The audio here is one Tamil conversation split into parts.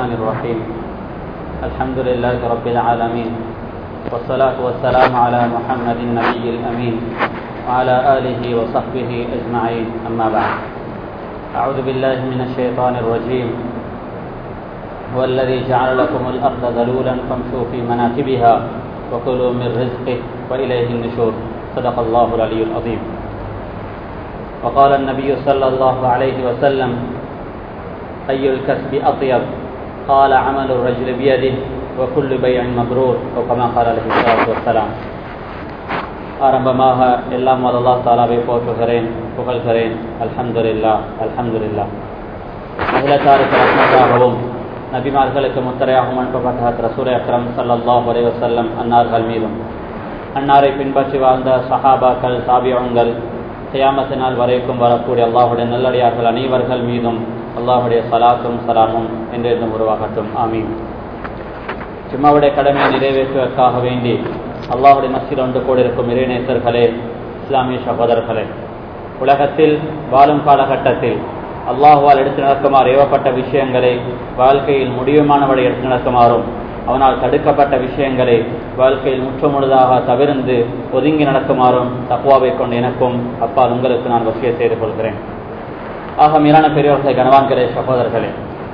الرحمن الرحيم الحمد لله رب العالمين والصلاة والسلام على محمد النبي الأمين وعلى آله وصحبه أجمعين أما بعد أعوذ بالله من الشيطان الرجيم هو الذي جعل لكم الأرض ذلولا فامشوا في مناكبها وكلوا من رزقه وإليه النشور صدق الله العلي العظيم وقال النبي صلى الله عليه وسلم أي الكسب أطيب قال عمل الرجل بيده وكل بيع مبرور أو كما قال عليه الصلاة والسلام ஆரம்பமாக எல்லாம் அல்லாஹ் தாலாவை போற்றுகிறேன் புகழ்கிறேன் அல்ஹம்துலில்லா அல்ஹம்துலில்லா மகிழத்தாருக்கு ரஹ்மத்தாகவும் நபிமார்களுக்கு முத்தரையாகவும் அனுப்பப்பட்ட ரசூல் அக்ரம் சல்லாஹ் அலைவசல்லம் அன்னார்கள் மீதும் அன்னாரை பின்பற்றி வாழ்ந்த சஹாபாக்கள் சாபியங்கள் கியாமத்தினால் வரைக்கும் வரக்கூடிய அல்லாஹுடைய நல்லடியார்கள் அனைவர்கள் மீதும் அல்லாஹுடைய சலாத்தும் சலாமும் என்றென்றும் உருவாகட்டும் ஆமீன் ஜும்மாவுடைய கடமையை நிறைவேற்றுவதற்காக வேண்டி அல்லாஹுடைய மசில் ஒன்று கூடியிருக்கும் இறைநேசர்களே இஸ்லாமிய சகோதரர்களே உலகத்தில் வாழும் காலகட்டத்தில் அல்லாஹுவால் எடுத்து நடக்குமாறு ஏவப்பட்ட விஷயங்களை வாழ்க்கையில் முடிவுமானவரை எடுத்து நடக்குமாறும் அவனால் தடுக்கப்பட்ட விஷயங்களை வாழ்க்கையில் முற்றுமுழுதாக தவிர்ந்து ஒதுங்கி நடக்குமாறும் தக்குவாவை கொண்டு எனக்கும் அப்பால் உங்களுக்கு நான் வசிய செய்து கொள்கிறேன் ஆக மீறான பெரியவர்களை கனவான்களே சகோதரர்களே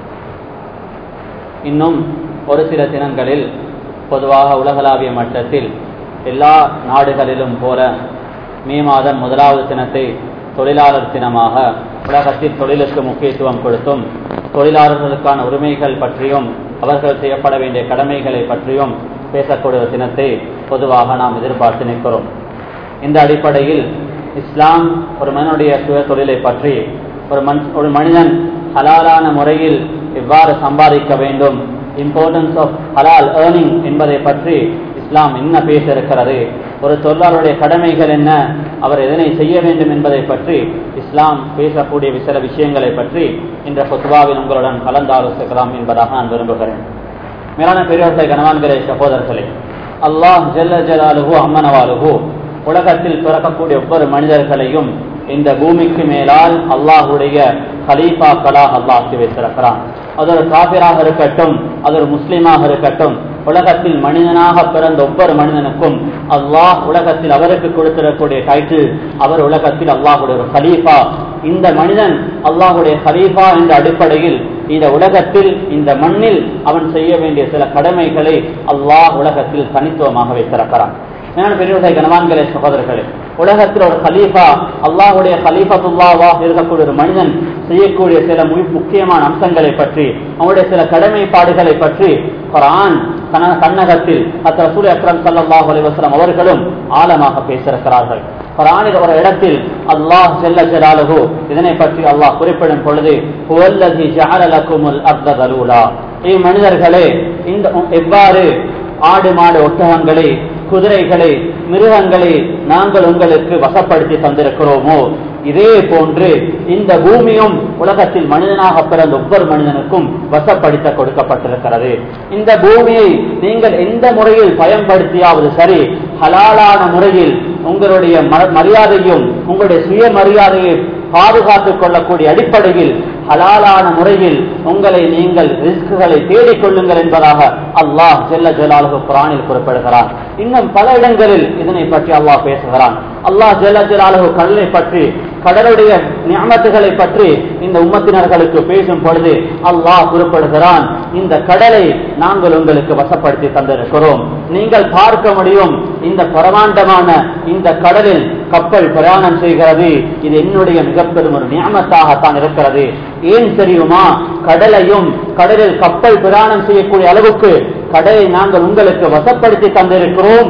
இன்னும் ஒரு சில தினங்களில் பொதுவாக உலகளாவிய மட்டத்தில் எல்லா நாடுகளிலும் போல மே மாதம் முதலாவது தினத்தை தொழிலாளர் தினமாக உலகத்தில் தொழிலுக்கு முக்கியத்துவம் கொடுத்தும் தொழிலாளர்களுக்கான உரிமைகள் பற்றியும் அவர்கள் செய்யப்பட வேண்டிய கடமைகளை பற்றியும் பேசக்கூடிய தினத்தை பொதுவாக நாம் எதிர்பார்த்து நிற்கிறோம் இந்த அடிப்படையில் இஸ்லாம் ஒரு மனிதனுடைய சுய தொழிலை பற்றி ஒரு மண் ஒரு மனிதன் ஹலாலான முறையில் எவ்வாறு சம்பாதிக்க வேண்டும் இம்பார்ட்டன்ஸ் ஆஃப் ஹலால் ஏர்னிங் என்பதை பற்றி இஸ்லாம் என்ன பேச இருக்கிறது ஒரு தொழிலாளருடைய கடமைகள் என்ன அவர் எதனை செய்ய வேண்டும் என்பதை பற்றி இஸ்லாம் பேசக்கூடிய சில விஷயங்களை பற்றி இந்த பொதுவாவில் உங்களுடன் கலந்தாலோசிக்கலாம் என்பதாக நான் விரும்புகிறேன் மேலான பெரியவர்களை கனவான்களே சகோதரர்களே அல்லாஹ் ஜல்ல ஜலாலுஹு அம்மனவாலுஹு உலகத்தில் பிறக்கக்கூடிய ஒவ்வொரு மனிதர்களையும் இந்த பூமிக்கு மேலால் அல்லாஹுடைய ஹலீஃபாக்களாக அல்லாஹ் வைத்திருக்கிறான் அது ஒரு காபிராக இருக்கட்டும் அது ஒரு முஸ்லீமாக இருக்கட்டும் உலகத்தில் மனிதனாக பிறந்த ஒவ்வொரு மனிதனுக்கும் அல்லாஹ் உலகத்தில் அவருக்கு கொடுத்திடக்கூடிய டைட்டில் அவர் உலகத்தில் அல்லாஹுடைய ஒரு ஹலீஃபா இந்த மனிதன் அல்லாஹுடைய ஹலீஃபா என்ற அடிப்படையில் இந்த உலகத்தில் இந்த மண்ணில் அவன் செய்ய வேண்டிய சில கடமைகளை அல்லாஹ் உலகத்தில் தனித்துவமாக வைத்திருக்கிறான் நான் பெரியவர்களை கனவான்களே சகோதரர்களே உலகத்தில் ஒரு ஹலீஃபா அல்லாஹுடைய ஹலீஃபத்துல்லாவா இருக்கக்கூடிய ஒரு மனிதன் செய்யக்கூடிய சில முக்கியமான அம்சங்களை பற்றி அவனுடைய சில கடமைப்பாடுகளை பற்றி குரான் கண்ணகத்தில் அத்த சூரிய அக்ரம் சல்லாஹ் அலிவசலம் அவர்களும் ஆழமாக பேசியிருக்கிறார்கள் குரானில் ஒரு இடத்தில் அல்லாஹ் செல்ல ஜலாலுகு இதனை பற்றி அல்லாஹ் குறிப்பிடும் பொழுது மனிதர்களே இந்த எவ்வாறு ஆடு மாடு ஒட்டகங்களை குதிரைகளை மிருகங்களை நாங்கள் உங்களுக்கு வசப்படுத்தி தந்திருக்கிறோமோ இதே போன்று இந்த பூமியும் உலகத்தில் மனிதனாக பிறந்த ஒவ்வொரு மனிதனுக்கும் வசப்படுத்த கொடுக்கப்பட்டிருக்கிறது இந்த பூமியை நீங்கள் எந்த முறையில் பயன்படுத்தியாவது சரி ஹலாலான முறையில் உங்களுடைய மரியாதையும் உங்களுடைய சுயமரியாதையை பாதுகாத்துக் கொள்ளக்கூடிய அடிப்படையில் ஹலாலான முறையில் உங்களை நீங்கள் ரிஸ்குகளை தேடிக்கொள்ளுங்கள் என்பதாக அல்லாஹ் ஜெல்ல ஜலாலுகு குரானில் குறிப்பிடுகிறான் இன்னும் பல இடங்களில் இதனை பற்றி அல்லாஹ் பேசுகிறான் அல்லாஹ் ஜெல்ல ஜலாலுகு கடலை பற்றி கடலுடைய ஞாபகத்துகளை பற்றி இந்த உம்மத்தினர்களுக்கு பேசும் பொழுது அல்லாஹ் குறிப்பிடுகிறான் இந்த கடலை நாங்கள் உங்களுக்கு வசப்படுத்தி தந்திருக்கிறோம் நீங்கள் பார்க்க முடியும் இந்த பிரமாண்டமான இந்த கடலில் கப்பல் பிரயாணம் செய்கிறது இது என்னுடைய மிகப்பெரும் ஒரு நியமத்தாகத்தான் இருக்கிறது ஏன் தெரியுமா கடலையும் கடலில் கப்பல் பிரயாணம் செய்யக்கூடிய அளவுக்கு கடலை நாங்கள் உங்களுக்கு வசப்படுத்தி தந்திருக்கிறோம்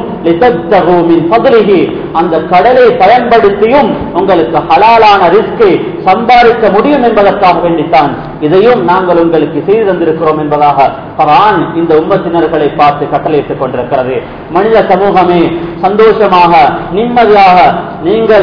அந்த கடலை பயன்படுத்தியும் உங்களுக்கு ஹலாலான ரிஸ்கை சம்பாதிக்க முடியும் என்பதற்காக வேண்டித்தான் இதையும் நாங்கள் உங்களுக்கு செய்து தந்திருக்கிறோம் என்பதாக பரான் இந்த உம்மத்தினர்களை பார்த்து கட்டளையிட்டுக் கொண்டிருக்கிறது மனித சமூகமே சந்தோஷமாக நிம்மதியாக நீங்கள்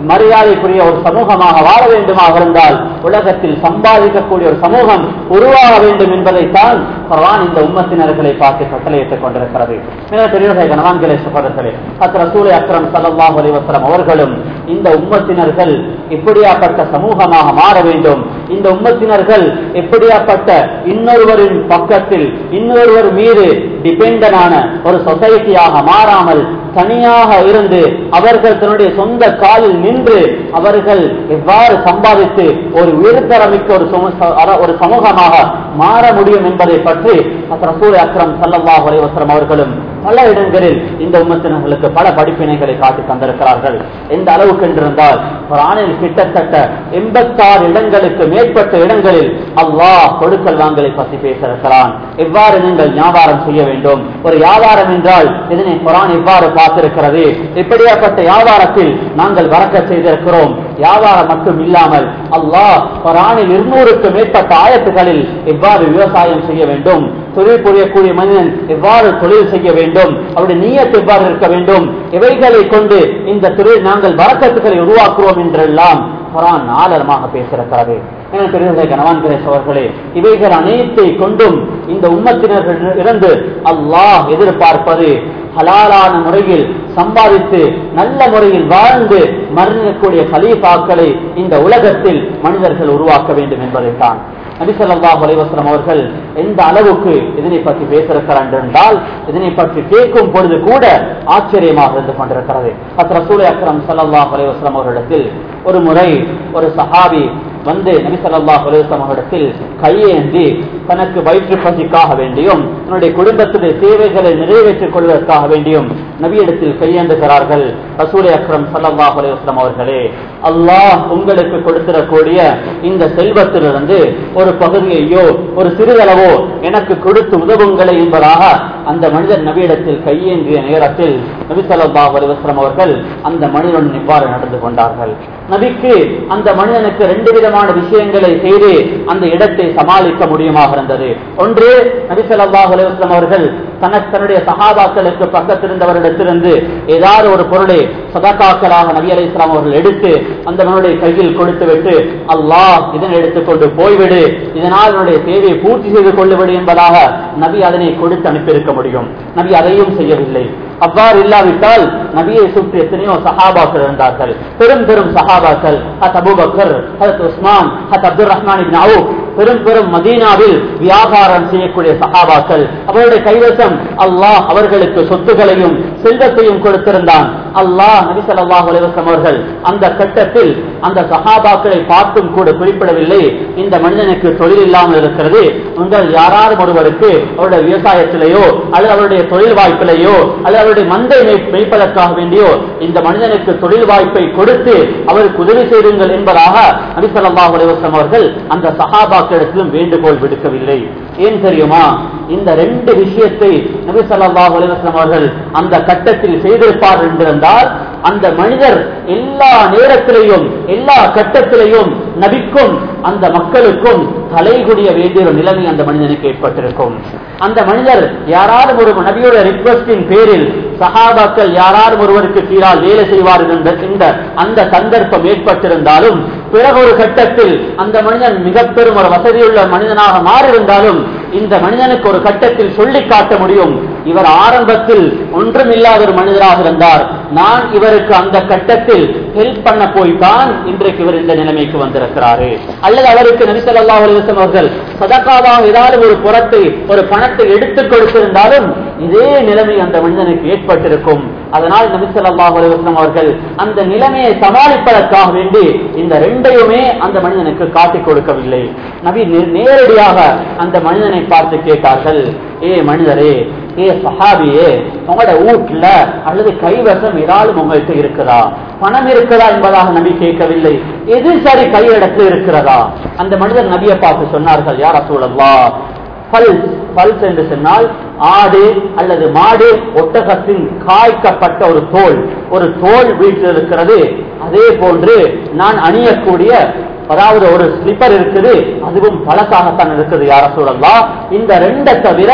மரியாதைக்குரிய ஒரு சமூகமாக வாழ வேண்டுமாக இருந்தால் உலகத்தில் சம்பாதிக்கக்கூடிய ஒரு சமூகம் உருவாக வேண்டும் என்பதைத்தான் குர்ஆன் இந்த உம்மத்தினர்களை பார்த்து கட்டளையிட்டுக் கொண்டிருக்கிறது மிக பெரியவர்களை கணவான்களே சகோதரர்களே அத் ரசூலை அக்ரம் ஸல்லல்லாஹு அலைஹி வஸல்லம் அவர்களும் இந்த உம்மத்தினர்கள் எப்படியாப்பட்ட சமூகமாக மாற வேண்டும் இந்த உம்மத்தினர்கள் எப்படியாப்பட்ட இன்னொருவரின் பக்கத்தில் இன்னொருவர் மீது டிபெண்டனான ஒரு சொசைட்டியாக மாறாமல் தனியாக இருந்து அவர்கள் தன்னுடைய சொந்த காலில் நின்று அவர்கள் எவ்வாறு சம்பாதித்து ஒரு உயர்தரமிக்க ஒரு சமூ- அர- ஒரு சமூகமாக மாற முடியும் என்பதை பற்றி ரசூல் அக்ரம் சல்லல்லாஹு அலைஹி வஸல்லம் அவர்களும் பல இடங்களில் இந்த உம்மத்தினர்களுக்கு பல படிப்பினைகளை காட்டி தந்திருக்கிறார்கள் எந்த அளவுக்கு என்றிருந்தால் குர்ஆனில் கிட்டத்தட்ட எண்பத்தாறு இடங்களுக்கு மேற்பட்ட இடங்களில் அல்லாஹ் கொடுக்கல் வாங்கலை பற்றி பேசியிருக்கிறான் எவ்வாறு நீங்கள் வியாபாரம் செய்ய வேண்டும் ஒரு வியாபாரம் என்றால் இதனை குரான் எவ்வாறு பார்த்திருக்கிறது இப்படியாப்பட்ட வியாபாரத்தில் நாங்கள் வரக்க செய்திருக்கிறோம் வியாபாரம் மட்டும் இல்லாமல் அல்லாஹ் குரானில் இருநூறுக்கு மேற்பட்ட ஆயத்துகளில் எவ்வாறு விவசாயம் செய்ய வேண்டும் தொழில் புரியக்கூடிய மனிதன் எவ்வாறு தொழில் செய்ய வேண்டும் அவருடைய நீயத்து எவ்வாறு இருக்க வேண்டும் இவைகளை கொண்டு இந்த தொழில் நாங்கள் வரக்கத்துக்களை உருவாக்குவோம் என்றெல்லாம் குரான் ஆழமாக பேசியிருக்கிறது என பெரியவர்களே கணவான்களே சோர்களே இவைகள் அனைத்தை கொண்டும் இந்த உம்மத்தினர்கள் இருந்து அல்லாஹ் எதிர்பார்ப்பது ஹலாலான முறையில் சம்பாதித்து நல்ல முறையில் வாழ்ந்து மரணிக்கக்கூடிய கலீஃபாக்களை இந்த உலகத்தில் மனிதர்கள் உருவாக்க வேண்டும் என்பதைத்தான் நபிசல்லாஹ் அலைவசலம் அவர்கள் எந்த அளவுக்கு இதனை பற்றி பேசிருக்கிறார் என்றால் இதனை பற்றி கேட்கும் பொழுது கூட ஆச்சரியமாக இருந்து கொண்டிருக்கிறது அத் ரசூலை அக்ரம் சல்லாஹ் அலைவசலம் அவர்களிடத்தில் ஒரு முறை ஒரு சஹாபி வந்து நபி ஸல்லல்லாஹு அலைஹி வஸல்லம் அவரிடத்தில் கையேந்தி தனக்கு வயிற்று பசிக்காக வேண்டியும் தன்னுடைய குடும்பத்துடைய தேவைகளை நிறைவேற்றிக் கொள்வதற்காக வேண்டியும் நபியிடத்தில் கையேந்துகிறார்கள் ரசூலை அக்ரம் ஸல்லல்லாஹு அலைஹி வஸல்லம் அவர்களே அல்லாஹ் உங்களுக்கு கொடுத்திடக்கூடிய இந்த செல்வத்திலிருந்து ஒரு பகுதியையோ ஒரு சிறிதளவோ எனக்கு கொடுத்து உதவுங்களை என்பதாக அந்த மனிதன் நபியிடத்தில் கையேந்திய நேரத்தில் நபி ஸல்லல்லாஹு அலைஹி வஸல்லம் அவர்கள் அந்த மனிதனுடன் இவ்வாறு நடந்து கொண்டார்கள் நபிக்கு அந்த மனிதனுக்கு ரெண்டு விதமான விஷயங்களை செய்து அந்த இடத்தை சமாளிக்க முடியுமாக இருந்தது ஒன்று நபி ஸல்லல்லாஹு அலைஹி வஸல்லம் அவர்கள் தனக்கு தன்னுடைய சகாபாக்களுக்கு பக்கத்திருந்தவரிடத்திலிருந்து ஏதாவது ஒரு பொருளை சதகாக்களாக நபி அலை இஸ்லாம் அவர்கள் எடுத்து அந்த மனுடைய கையில் கொடுத்து விட்டு அல்லாஹ் இதனை எடுத்துக்கொண்டு போய்விடு இதனால் என்னுடைய தேவையை பூர்த்தி செய்து கொள்ளுவிடு என்பதாக நபி அதனை கொடுத்து அனுப்பியிருக்க முடியும் நபி அதையும் செய்யவில்லை அவ்வாறு இல்லாவிட்டால் நபியை சுற்றி எத்தனையோ சஹாபாக்கள் இருந்தார்கள் பெரும் பெரும் சஹாபாக்கள் ஹத் அபூபக்கர் ஹத் உஸ்மான் ஹத் அப்துல் ரஹ்மான் இப்னு அவுஃப் பெரும் பெரும் மதீனாவில் வியாபாரம் செய்யக்கூடிய சஹாபாக்கள் அவருடைய கைவசம் அல்லாஹ் அவர்களுக்கு சொத்துகளையும் செல்வத்தையும் கொடுத்திருந்தான் அல்லாஹ் நபி ஸல்லல்லாஹு அலைஹி வஸல்லம் அவர்கள் அந்த கட்டத்தில் அந்த சஹாபாக்களை பார்த்தும் கூட குறிப்பிடவில்லை இந்த மனிதனுக்கு தொழில் இல்லாமல் இருக்கிறது உங்கள் யாராவது ஒருவருக்கு அவருடைய விவசாயத்திலேயோ அல்லது அவருடைய தொழில் வாய்ப்பிலேயோ அல்லது அவருடைய மந்தை மேய்- மேய்ப்பதற்காக வேண்டியோ இந்த மனிதனுக்கு தொழில் வாய்ப்பை கொடுத்து அவருக்கு உதவி செய்யுங்கள் என்பதாக நபி ஸல்லல்லாஹு அலைஹி வஸல்லம் அவர்கள் அந்த சஹாபாக்களிடத்திலும் வேண்டுகோள் விடுக்கவில்லை ஏன் தெரியுமா இந்த ரெண்டு விஷயத்தை நபி ஸல்லல்லாஹு அலைஹி வஸல்லம் அவர்கள் அந்த கட்டத்தில் செய்திருப்பார் என்றிருந்தால் அந்த மனிதர் எல்லா நேரத்திலையும் எல்லா கட்டத்திலையும் நபிக்கும் அந்த மக்களுக்கும் தலைகுடிய வேண்டிய ஒரு நிலைமை அந்த மனிதனுக்கு ஏற்பட்டிருக்கும் அந்த மனிதர் யாராவது ஒரு நபியோட ரிக்வஸ்டின் பேரில் சஹாபாக்கள் யாராவது ஒருவருக்கு கீழால் வேலை செய்வார்கள் என்ற இந்த அந்த சந்தர்ப்பம் ஏற்பட்டிருந்தாலும் பிறகு ஒரு கட்டத்தில் அந்த மனிதன் மிக பெரும் ஒரு வசதியுள்ள மனிதனாக மாறியிருந்தாலும் இந்த மனிதனுக்கு ஒரு கட்டத்தில் சொல்லி காட்ட முடியும் இவர் ஆரம்பத்தில் ஒன்றுமில்லாத ஒரு மனிதராக இருந்தார் நான் இவருக்கு அந்த கட்டத்தில் ஹெல்ப் பண்ண போய்தான் இன்றைக்கு இவர் இந்த நிலைமைக்கு வந்திருக்கிறாரு அல்லது அவருக்கு நபிசல்லா அலிவசம் அவர்கள் சதக்காவாக ஏதாவது ஒரு புறத்தை ஒரு பணத்தை எடுத்துக் கொடுத்திருந்தாலும் இதே நிலைமை அந்த மனிதனுக்கு ஏற்பட்டிருக்கும் அதனால் நபிசல்லாஹ் அலிவசம் அவர்கள் அந்த நிலைமையை சமாளிப்பதற்காக வேண்டி இந்த ரெண்டையுமே அந்த மனிதனுக்கு காட்டிக் கொடுக்கவில்லை நபி நே- நேரடியாக அந்த மனிதனை பார்த்து கேட்டார்கள் ஏ மனிதரே ஏ சஹாபியே உங்களோட வீட்டுல அல்லது கைவசம் ஏதாவது உங்கள்கிட்ட இருக்குதா பணம் இருக்குதா என்பதாக நபி கேட்கவில்லை எது சரி கையிடத்தில் இருக்கிறதா அந்த மனிதர் நபியை பார்த்து சொன்னார்கள் யார் சூழல்லா பல்ஸ் பல்ஸ் என்று சொன்னால் ஆடு அல்லது மாடு ஒட்டகத்தின் காய்க்கப்பட்ட ஒரு தோல் ஒரு தோல் வீட்டில் இருக்கிறது அதே போன்று நான் அணியக்கூடிய அதாவது ஒரு ஸ்லிப்பர் இருக்குது அதுவும் பழசாகத்தான் இருக்குது யார சூழல்லா இந்த ரெண்டை தவிர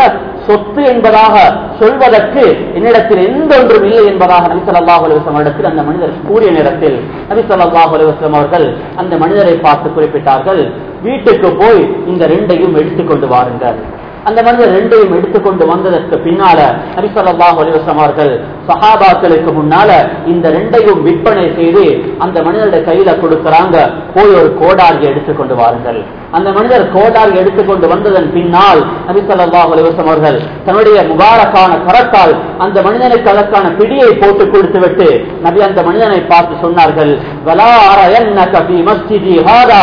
சொத்து என்பதாக சொல்வதற்கு என்னிடத்தில் எந்த ஒன்றும் இல்லை என்பதாக நபி ஸல்லல்லாஹு அலைஹி வஸல்லம் இடத்தில் அந்த மனிதர் கூறிய நேரத்தில் நபி ஸல்லல்லாஹு அலைஹி வஸல்லம் அவர்கள் அந்த மனிதரை பார்த்து குறிப்பிட்டார்கள் வீட்டுக்கு போய் இந்த ரெண்டையும் எடுத்துக்கொண்டு வாருங்கள் அந்த மனிதர் ரெண்டையும் எடுத்துக்கொண்டு வந்ததற்கு பின்னால நபி ஸல்லல்லாஹு அலைஹி வஸல்லம் அவர்கள் சஹாபாக்களுக்கு முன்னால இந்த ரெண்டையும் விற்பனை செய்து அந்த மனிதருடைய கையில கொடுக்கறாங்க போய் ஒரு கோடாரி எடுத்துக்கொண்டு வாருங்கள் அந்த மனிதர் கோடாரி எடுத்துக்கொண்டு வந்ததன் பின்னால் நபி ஸல்லல்லாஹு அலைஹி வஸல்லம் அவர்கள் தன்னுடைய முபாரக்கான கரத்தால் அந்த மனிதனுக்கு அதற்கான பிடியை போட்டு கொடுத்து விட்டு நபி அந்த மனிதனை பார்த்து சொன்னார்கள் வலா அரயன்னக ஃபீ மஸ்ஜிதி ஹாதா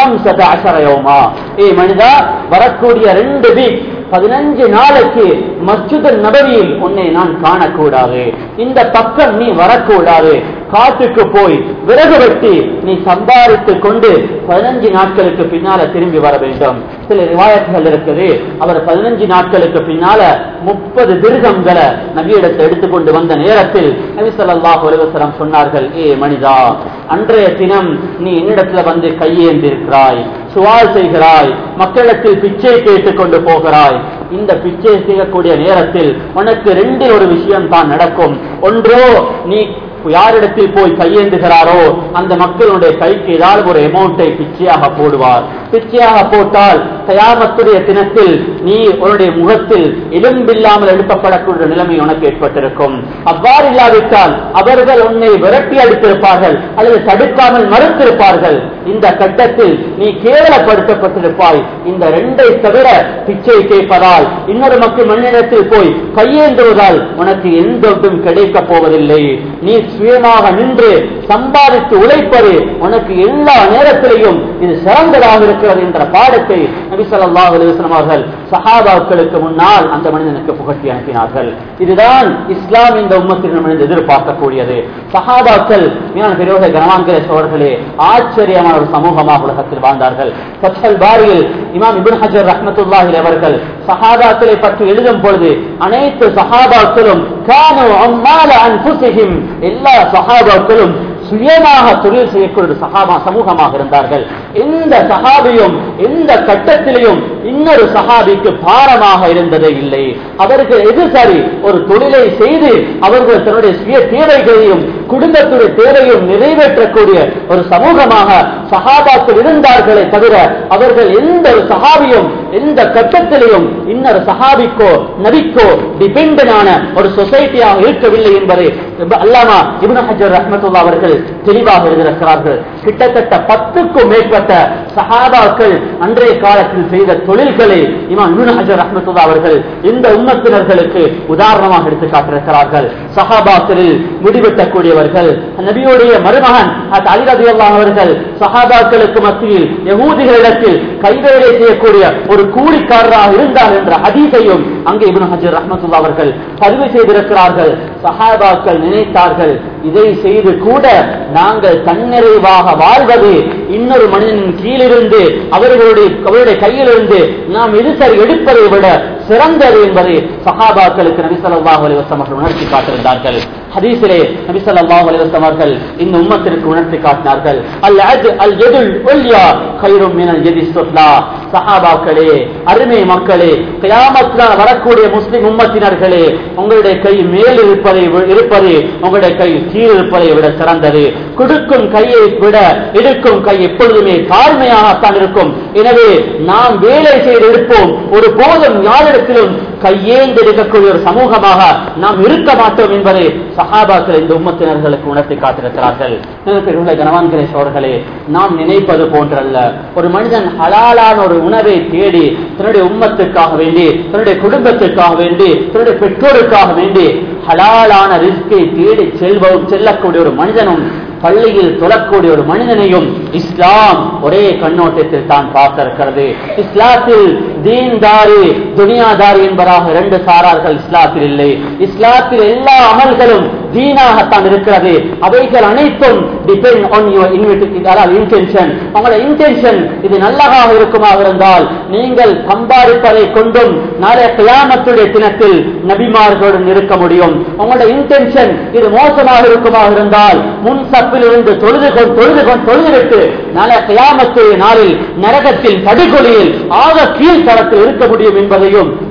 15 யௌமா ஏ மனிதா வரக்கூடிய ரெண்டு வீக் பதினஞ்சு நாளைக்கு மஸ்ஜித் நபவியில் உன்னை நான் காணக்கூடாது இந்த பக்கம் நீ வரக்கூடாது காட்டுக்கு போய் விறகு வெட்டி நீ சம்பாதித்து கொண்டு பதினஞ்சு நாட்களுக்கு பின்னால திரும்பி வர வேண்டும் சில ரிவாயத்துகள் இருக்குது அவர் பதினஞ்சு நாட்களுக்கு பின்னால முப்பது திருகங்களை நபியிடத்தை எடுத்துக்கொண்டு வந்த நேரத்தில் நபி ஸல்லல்லாஹு அலைஹி வஸல்லம் சொன்னார்கள் ஏ மனிதா அன்றைய தினம் நீ என்னிடத்துல வந்து கையேந்திருக்கிறாய் சுவால் செய்கிறாய் மக்களிடத்தில் பிச்சை கேட்டுக் கொண்டு போகிறாய் இந்த பிச்சை செய்யக்கூடிய நேரத்தில் உனக்கு ரெண்டில் ஒரு விஷயம் தான் நடக்கும் ஒன்றோ நீ யாரிடத்தில் போய் கையேந்துகிறாரோ அந்த மக்களுடைய கைக்கு ஏதாவது ஒரு அமௌண்ட்டை பிச்சையாக போடுவார் பிச்சையாக போட்டால் தயாமத்துடைய தினத்தில் நீ உன்னுடைய முகத்தில் எலும்பில்லாமல் எழுப்பப்படக்கூடிய நிலைமை உனக்கு ஏற்பட்டிருக்கும் அவ்வாறு இல்லாவிட்டால் அவர்கள் உன்னை விரட்டி அடித்திருப்பார்கள் அல்லது தடுக்காமல் மறுத்திருப்பார்கள் இந்த கட்டத்தில் நீ கேவலப்படுத்தப்பட்டிருப்பாய் இந்த ரெண்டை தவிர பிச்சை கேட்பதால் இன்னொரு மக்கள் மண்ணிடத்தில் போய் கையேந்துவதால் உனக்கு எந்த ஒன்றும் கிடைக்கப் போவதில்லை நீ சுயமாக நின்று சம்பாதித்து உழைப்பது உனக்கு எல்லா நேரத்திலையும் இது சிறந்ததாக இருக்கிறது என்ற பாடத்தை நபி ஸல்லல்லாஹு அலைஹி வஸல்லம் அவர்கள் சஹாபாக்களுக்கு முன்னால் அந்த மனிதனுக்கு புகட்டி அனுப்பினார்கள் இதுதான் இஸ்லாம் இந்த உம்மத்தின் மனித எதிர்பார்க்கக்கூடியது சஹாபாக்கள் மீனான பெரியவர்கள் கனவான்கிற சோழர்களே ஆச்சரியமான ஒரு சமூகமாக உலகத்தில் வாழ்ந்தார்கள் ஃபத்ஹல் பாரியில் இமாம் இப்னு ஹஜர் ரஹ்மத்துல்லாஹி அவர்கள் சஹாபாக்களை பற்றி எழுதும் பொழுது அனைத்து சஹாபாக்களும் கானு அம்மால அன்புசிஹிம் எல்லா சஹாபாக்களும் சுயமாக தொழில் செய்யக்கூடிய ஒரு சகாபா சமூகமாக இருந்தார்கள் எந்த சஹாபியும் எந்த கட்டத்திலையும் இன்னொரு சஹாபிக்கு பாரமாக இருந்ததே இல்லை அவர்கள் எது சரி ஒரு தொழிலை செய்து அவர்கள் தன்னுடைய சுய தேவைகளையும் குடும்பத்துடைய தேவையும் நிறைவேற்றக்கூடிய ஒரு சமூகமாக சஹாபாக்கள் இருந்தார்களே தவிர அவர்கள் எந்த ஒரு சஹாபியும் எந்த கட்டத்திலையும் இன்னொரு சஹாபிக்கோ நபிக்கோ டிபெண்டனான ஒரு சொசைட்டியாக இருக்கவில்லை என்பதை அல்லாமா இப்னு ஹஜர் ரஹ்மத்துல்லா அவர்கள் தெளிவாக எழுதியிருக்கிறார்கள் கிட்டத்தட்ட பத்துக்கும் மேற்பட்ட சஹாபாக்கள் அன்றைய காலத்தில் செய்த தொழில்களை இமாம் இப்னு ஹஜர் ரஹ்மத்துல்லா அவர்கள் இந்த உம்மத்தினர்களுக்கு உதாரணமாக எடுத்து காட்டியிருக்கிறார்கள் சஹாபாக்களில் முடிவெட்டக்கூடியவர்கள் நபியுடைய மருமகன் அலி ரதியல்லாஹு அவர்கள் சஹாபாக்களுக்கு மத்தியில் யகூதிகளிடத்தில் கைவேலை செய்யக்கூடிய ஒரு கூலிக்காரராக இருந்தார் என்ற ஹதீஸையும் அங்கே இப்னு ஹஜர் ரஹ்மத்துல்லா அவர்கள் பதிவு செய்திருக்கிறார்கள் சஹாபாக்கள் நினைத்தார்கள் இதை செய்து கூட நாங்கள் தன்னிறைவாக வாழ்வது இன்னொரு மனிதனின் கீழிருந்து அவர்களுடைய அவருடைய கையிலிருந்து நாம் எதிர்சரி எடுப்பதை விட சிறந்தது என்பதை சஹாபாக்களுக்கு நபி ஸல்லல்லாஹு அலைஹி வஸல்லம் அவர்கள் உணர்த்தி காட்டியிருந்தார்கள் ஹதீஸிலே நபி ஸல்லல்லாஹு அலைஹி வஸல்லம் அவர்கள் இந்த உம்மத்திற்கு உணர்த்தி காட்டினார்கள் அல் அத் அல் யதுல் உல்யா கைரும் மினல் யதி சுஃப்லா சஹாபாக்களே அருமை மக்களே கியாமத்ல வரக்கூடிய முஸ்லிம் உம்மத்தினர்களே உங்களுடைய கை மேல் இருப்பதை வி- இருப்பது உங்களுடைய கை கீழ் இருப்பதை விட சிறந்தது கொடுக்கும் கையை விட எடுக்கும் கை எப்பொழுதுமே தாழ்மையாகத்தான் இருக்கும் எனவே நாம் வேலை செய்து இருப்போம் ஒரு போதும் யாரிடத்திலும் கையேந்து இருக்கக்கூடிய ஒரு சமூகமாக நாம் இருக்க மாட்டோம் என்பதை சஹாபாக்கள் இந்த உம்மத்தினர்களுக்கு உணர்த்தி காட்டிருக்கிறார்கள் பெருமை கனவான்கிரே சோழர்களே நாம் நினைப்பது போன்றல்ல ஒரு மனிதன் ஹலாலான ஒரு உணவை தேடி தன்னுடைய உம்மத்துக்காக வேண்டி தன்னுடைய குடும்பத்துக்காக வேண்டி தன்னுடைய பெற்றோருக்காக வேண்டி ஹலாலான ரிஸ்கை தேடி செல்வம் செல்லக்கூடிய ஒரு மனிதனும் பள்ளியில் தொழக்கூடிய ஒரு மனிதனையும் இஸ்லாம் ஒரே கண்ணோட்டத்தில் தான் பார்த்திருக்கிறது இஸ்லாத்தில் தீன்தாரி துனியாதாரி என்பதாக இரண்டு சாரார்கள் இஸ்லாத்தில் இல்லை இஸ்லாத்தில் எல்லா அமல்களும் தீனாகத்தான் இருக்கிறது அவைகள் அனைத்தும் டிபெண்ட் ஆன் யுவர் இன்டென்ஷன் உங்களோட இன்டென்ஷன் இது நல்லதாக இருக்குமாக இருந்தால் நீங்கள் சம்பாதிப்பதை கொண்டும் நாளைய கியாமத்துடைய தினத்தில் நபிமார்களுடன் இருக்க முடியும் உங்களோட இன்டென்ஷன் இது மோசமாக இருக்குமாக இருந்தால் முன் சப்பில் இருந்து தொழுது கொண்டு தொழுது கொண்டு தொழுதுவிட்டு நாளைய கியாமத்துடைய நாளில் நரகத்தில் படுகொலியில் ஆக கீழ்த்தரத்தில் இருக்க முடியும் என்பதையும்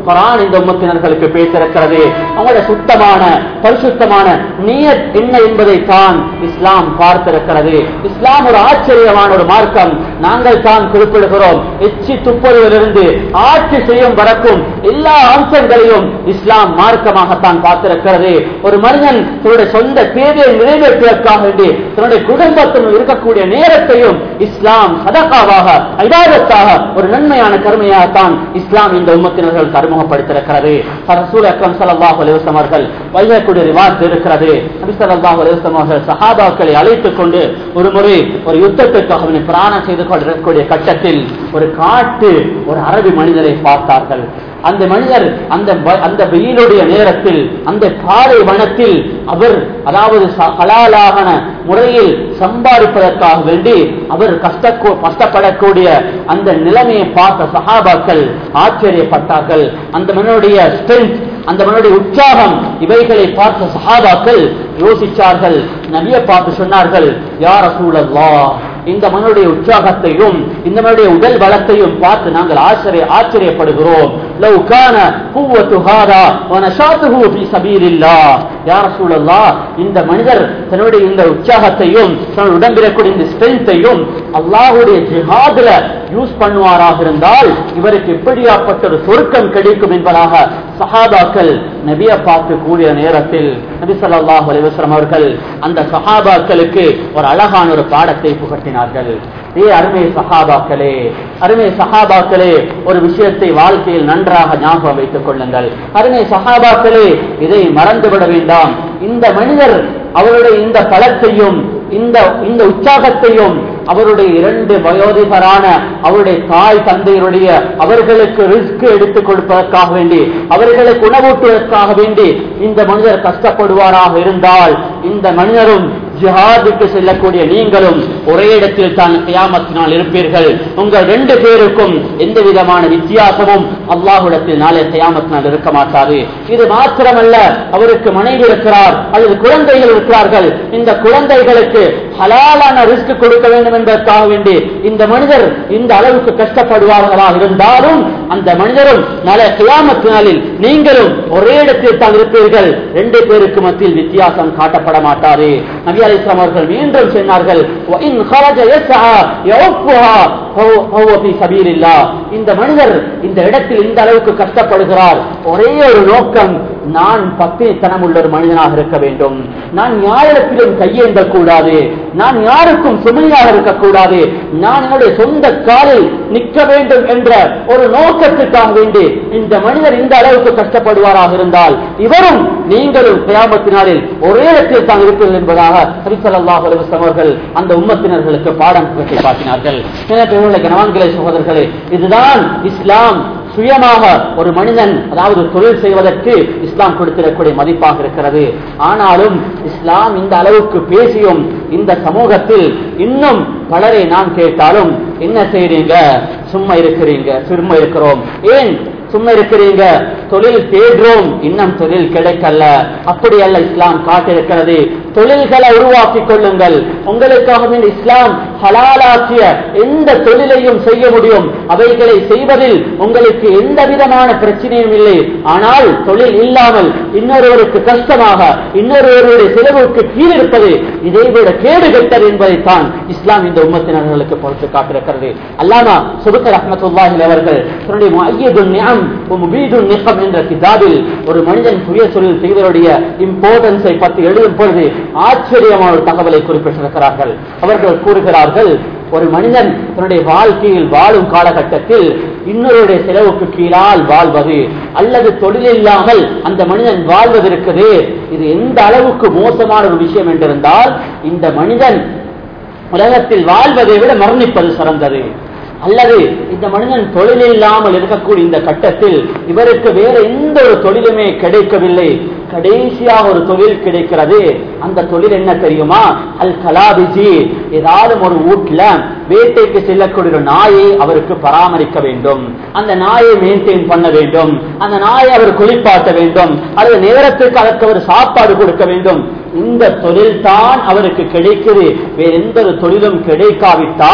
குரான் இந்த உம்மத்தினர்களுக்கு பேசிருக்கிறது அவங்களோட சுத்தமான பரிசுத்தமான நீயத் என்ன என்பதை தான் இஸ்லாம் பார்த்திருக்கிறது இஸ்லாம் ஒரு ஆச்சரியமான ஒரு மார்க்கம் நாங்கள் தான் குறிப்பிடுகிறோம் எச்சி துப்புவதிலிருந்து ஆட்சி செய்யும் வரைக்கும் எல்லா அம்சங்களையும் இஸ்லாம் மார்க்கமாகத்தான் பார்த்திருக்கிறது ஒரு மனிதன் தன்னுடைய சொந்த தேவையை நிறைவேற்றுவதற்காக வேண்டி தன்னுடைய குடும்பத்தில் இருக்கக்கூடிய நேரத்தையும் இஸ்லாம் சதகாவாக ஐபாதத்தாக ஒரு நன்மையான கருமையாகத்தான் இஸ்லாம் இந்த உம்மத்தினர்களுக்கு அறிமுகப்படுத்திருக்கிறது ரசூல் அக்ரம் ஸல்லல்லாஹு அலைஹி வஸல்லம் அவர்கள் வைகக்கூடிய ரிவாஜ் இருக்கிறது நபி ஸல்லல்லாஹு அலைஹி வஸல்லம் அவர்கள் சஹாபாக்களை அழைத்துக் கொண்டு ஒரு முறை ஒரு யுத்தத்திற்காக வேண்டி பிராணம் செய்து கொண்டிருக்கக்கூடிய கட்டத்தில் ஒரு காட்டு ஒரு அரபி மனிதரை பார்த்தார்கள் அந்த மனிதர் அந்த வ- அந்த வெயிலுடைய நேரத்தில் அந்த பாலை வனத்தில் அவர் அதாவது ச- ஹலாலான முறையில் சம்பாதிப்பதற்காக வேண்டி அவர் கஷ்ட கஷ்டப்படக்கூடிய அந்த நிலைமையை பார்த்த சஹாபாக்கள் ஆச்சரியப்பட்டார்கள் அந்த மனிதனுடைய ஸ்ட்ரென்த் அந்த மனிதனுடைய உற்சாகம் இவைகளை பார்த்த சஹாபாக்கள் யோசிச்சார்கள் நபியை பார்த்து சொன்னார்கள் யார் ரசூலல்லாஹ் இந்த மனுடைய உற்சாகத்தையும் இந்த மனுடைய உடல் பலத்தையும் பார்த்து நாங்கள் ஆச்சரிய ஆச்சரியப்படுகிறோம் லவ் கான குவத்து ஹாதா வ நஷாத்துஹு ஃபீ சபீலில்லாஹ் யா ரசூலல்லாஹ் இந்த மனிதர் தன்னுடைய இந்த உற்சாகத்தையும் தன்னுடைய உடம்பிறக்கூடிய இந்த ஸ்ட்ரென்த்தையும் அல்லாஹ்வுடைய ஜிஹாதுல யூஸ் பண்ணுவாராக இருந்தால் இவருக்கு எப்படியாப்பட்ட ஒரு சொர்க்கம் கிடைக்கும் என்பதாக சஹாபாக்கள் நபியை பார்த்து கூடிய நேரத்தில் நபி ஸல்லல்லாஹு அலைஹி வஸல்லம் அவர்கள் அந்த சஹாபாக்களுக்கு ஒரு அழகான ஒரு பாடத்தை புகட்டினார்கள் ஏ அருமை சஹாபாக்களே அருமை சஹாபாக்களே ஒரு விஷயத்தை வாழ்க்கையில் நன்றாக ஞாபகம் வைத்துக் கொள்ளுங்கள் அருமை சஹாபாக்களே இதை மறந்துவிட வேண்டாம் இந்த மனிதர் அவருடைய இந்த பலத்தையும் இந்த இந்த உற்சாகத்தையும் அவருடைய இரண்டு வயோதிகரான அவருடைய தாய் தந்தையருடைய அவர்களுக்கு ரிஸ்க் எடுத்துக் கொடுப்பதற்காக வேண்டி அவர்களுக்கு உணவூட்டுவதற்காக வேண்டி இந்த மனிதர் கஷ்டப்படுவாராக இருந்தால் இந்த மனிதரும் ஜிஹாதுக்கு செல்லக்கூடிய நீங்களும் ஒரே இடத்தில் தான் கியாமத்தினால் இருப்பீர்கள் உங்கள் ரெண்டு பேருக்கும் எந்த விதமான வித்தியாசமும் அல்லாஹுடத்தில் நாளை கியாமத்தினால் இருக்க மாட்டாது இது மாத்திரமல்ல அவருக்கு மனைவி இருக்கிறார் அல்லது குழந்தைகள் இருக்கிறார்கள் இந்த குழந்தைகளுக்கு ஹலாலான ரிஸ்க் கொடுக்க வேண்டும் என்பதற்காக வேண்டி இந்த மனிதர் இந்த அளவுக்கு கஷ்டப்படுவார்களாக இருந்தாலும் அந்த மனிதரும் நாளை கியாமத்தினாலில் நீங்களும் ஒரே இடத்தில் தான் இருப்பீர்கள் ரெண்டு பேருக்கு மத்தியில் வித்தியாசம் காட்டப்பட மாட்டாது நபி அலி இஸ்லாம் அவர்கள் மீண்டும் சொன்னார்கள் "وَإِنْ خَرَجَ يَسْعَى يَعُفُّهَا فهو- فهو في سبيل الله." இந்த மனிதர் இந்த இடத்தில் இந்த அளவுக்கு கஷ்டப்படுகிறார் ஒரே ஒரு நோக்கம் நான் பத்தினித்தனம் உள்ள ஒரு மனிதனாக இருக்க வேண்டும் நான் யாரிடத்திலும் கையேந்த கூடாது நான் யாருக்கும் சுமையாக இருக்கக்கூடாது நான் என்னுடைய சொந்த காலில் நிற்க வேண்டும் என்ற ஒரு நோக்கத்துக்காக வேண்டி இந்த மனிதர் இந்த அளவுக்கு கஷ்டப்படுவாராக இருந்தால் இவரும் நீங்களும் கியாமத்தினாலில் ஒரே இடத்தில் தான் இருப்பீர்கள் என்பதாக ஹரிசல்லாஹ் அவர்கள் அந்த உம்மத்தினர்களுக்கு பாடம் புகட்டி காட்டினார்கள் எனவே உள்ள கணவான்களே சகோதரர்களே இதுதான் இஸ்லாம் சுயமாக ஒரு மனிதன் அதாவது தொழில் செய்வதற்கு இஸ்லாம் கொடுத்திடக்கூடிய மதிப்பாக இருக்கிறது ஆனாலும் இஸ்லாம் இந்த அளவுக்கு பேசியும் இந்த சமூகத்தில் இன்னும் பலரை நான் கேட்டாலும் என்ன செய்றீங்க சும்மா இருக்கிறீங்க சும்மா இருக்கிறோம் ஏன் சும்மா இருக்கிறீங்க தொழில் தேடுறோம் இன்னும் தொழில் கிடைக்கல அப்படி அல்ல இஸ்லாம் காட்டிருக்கிறது தொழில்களை உருவாக்கி கொள்ளுங்கள் உங்களுக்காக வேண்டி இஸ்லாம் ஹலாலாக்கிய எந்த தொழிலையும் செய்ய முடியும் அவைகளை செய்வதில் உங்களுக்கு எந்த விதமான பிரச்சனையும் இல்லை ஆனால் தொழில் இல்லாமல் இன்னொருவருக்கு கஷ்டமாக இன்னொருவருடைய செலவுக்கு கீழ் இருப்பது இதைவிட கேடு கெட்டது என்பதைத்தான் இஸ்லாம் இந்த உம்மத்தினர்களுக்கு பொறுத்து காட்டிருக்கிறது அல்லாமா சுபக்கர் அஹமத்துல்லாஹில் அவர்கள் தன்னுடைய முஅய்யிதுன் நிஅம் வ முபீதுன் நிகம் என்ற கிதாபில் ஒரு மனிதன் சுய தொழில் செய்வதனுடைய இம்பார்ட்டன்ஸை பற்றி எழுதும் பொழுது ஆச்சரியமான ஒரு தகவலை குறிப்பிட்டிருக்கிறார்கள் அவர்கள் கூறுகிறார்கள் ஒரு மனிதன் தன்னுடைய வாழ்க்கையில் வாழும் காலகட்டத்தில் இன்னொருடைய செலவுக்கு கீழால் வாழ்வது அல்லது தொழில் இல்லாமல் அந்த மனிதன் வாழ்வது இருக்குது இது எந்த அளவுக்கு மோசமான ஒரு விஷயம் என்றிருந்தால் இந்த மனிதன் உலகத்தில் வாழ்வதை விட மரணிப்பது சிறந்தது அல்லது இந்த மனிதன் தொழில் இல்லாமல் இருக்கக்கூடிய இந்த கட்டத்தில் இவருக்கு வேற எந்த ஒரு தொழிலுமே கிடைக்கவில்லை கடைசியாக ஒரு தொழில் கிடைக்கிறது அந்த தொழில் என்ன தெரியுமா அல் கலாபிஜி ஏதாவது ஒரு வீட்டுல வேட்டைக்கு செல்லக்கூடிய ஒரு நாயை அவருக்கு பராமரிக்க வேண்டும் அந்த நாயை மெயின்டைன் பண்ண வேண்டும் அந்த நாயை அவர் குளிப்பாட்ட வேண்டும் அல்லது நேரத்துக்கு அதற்கு அவர் சாப்பாடு கொடுக்க வேண்டும் இந்த தொழில் தான் அவருக்கு கிடைக்குது வேற எந்த ஒரு தொழிலும் கிடைக்காவிட்டால்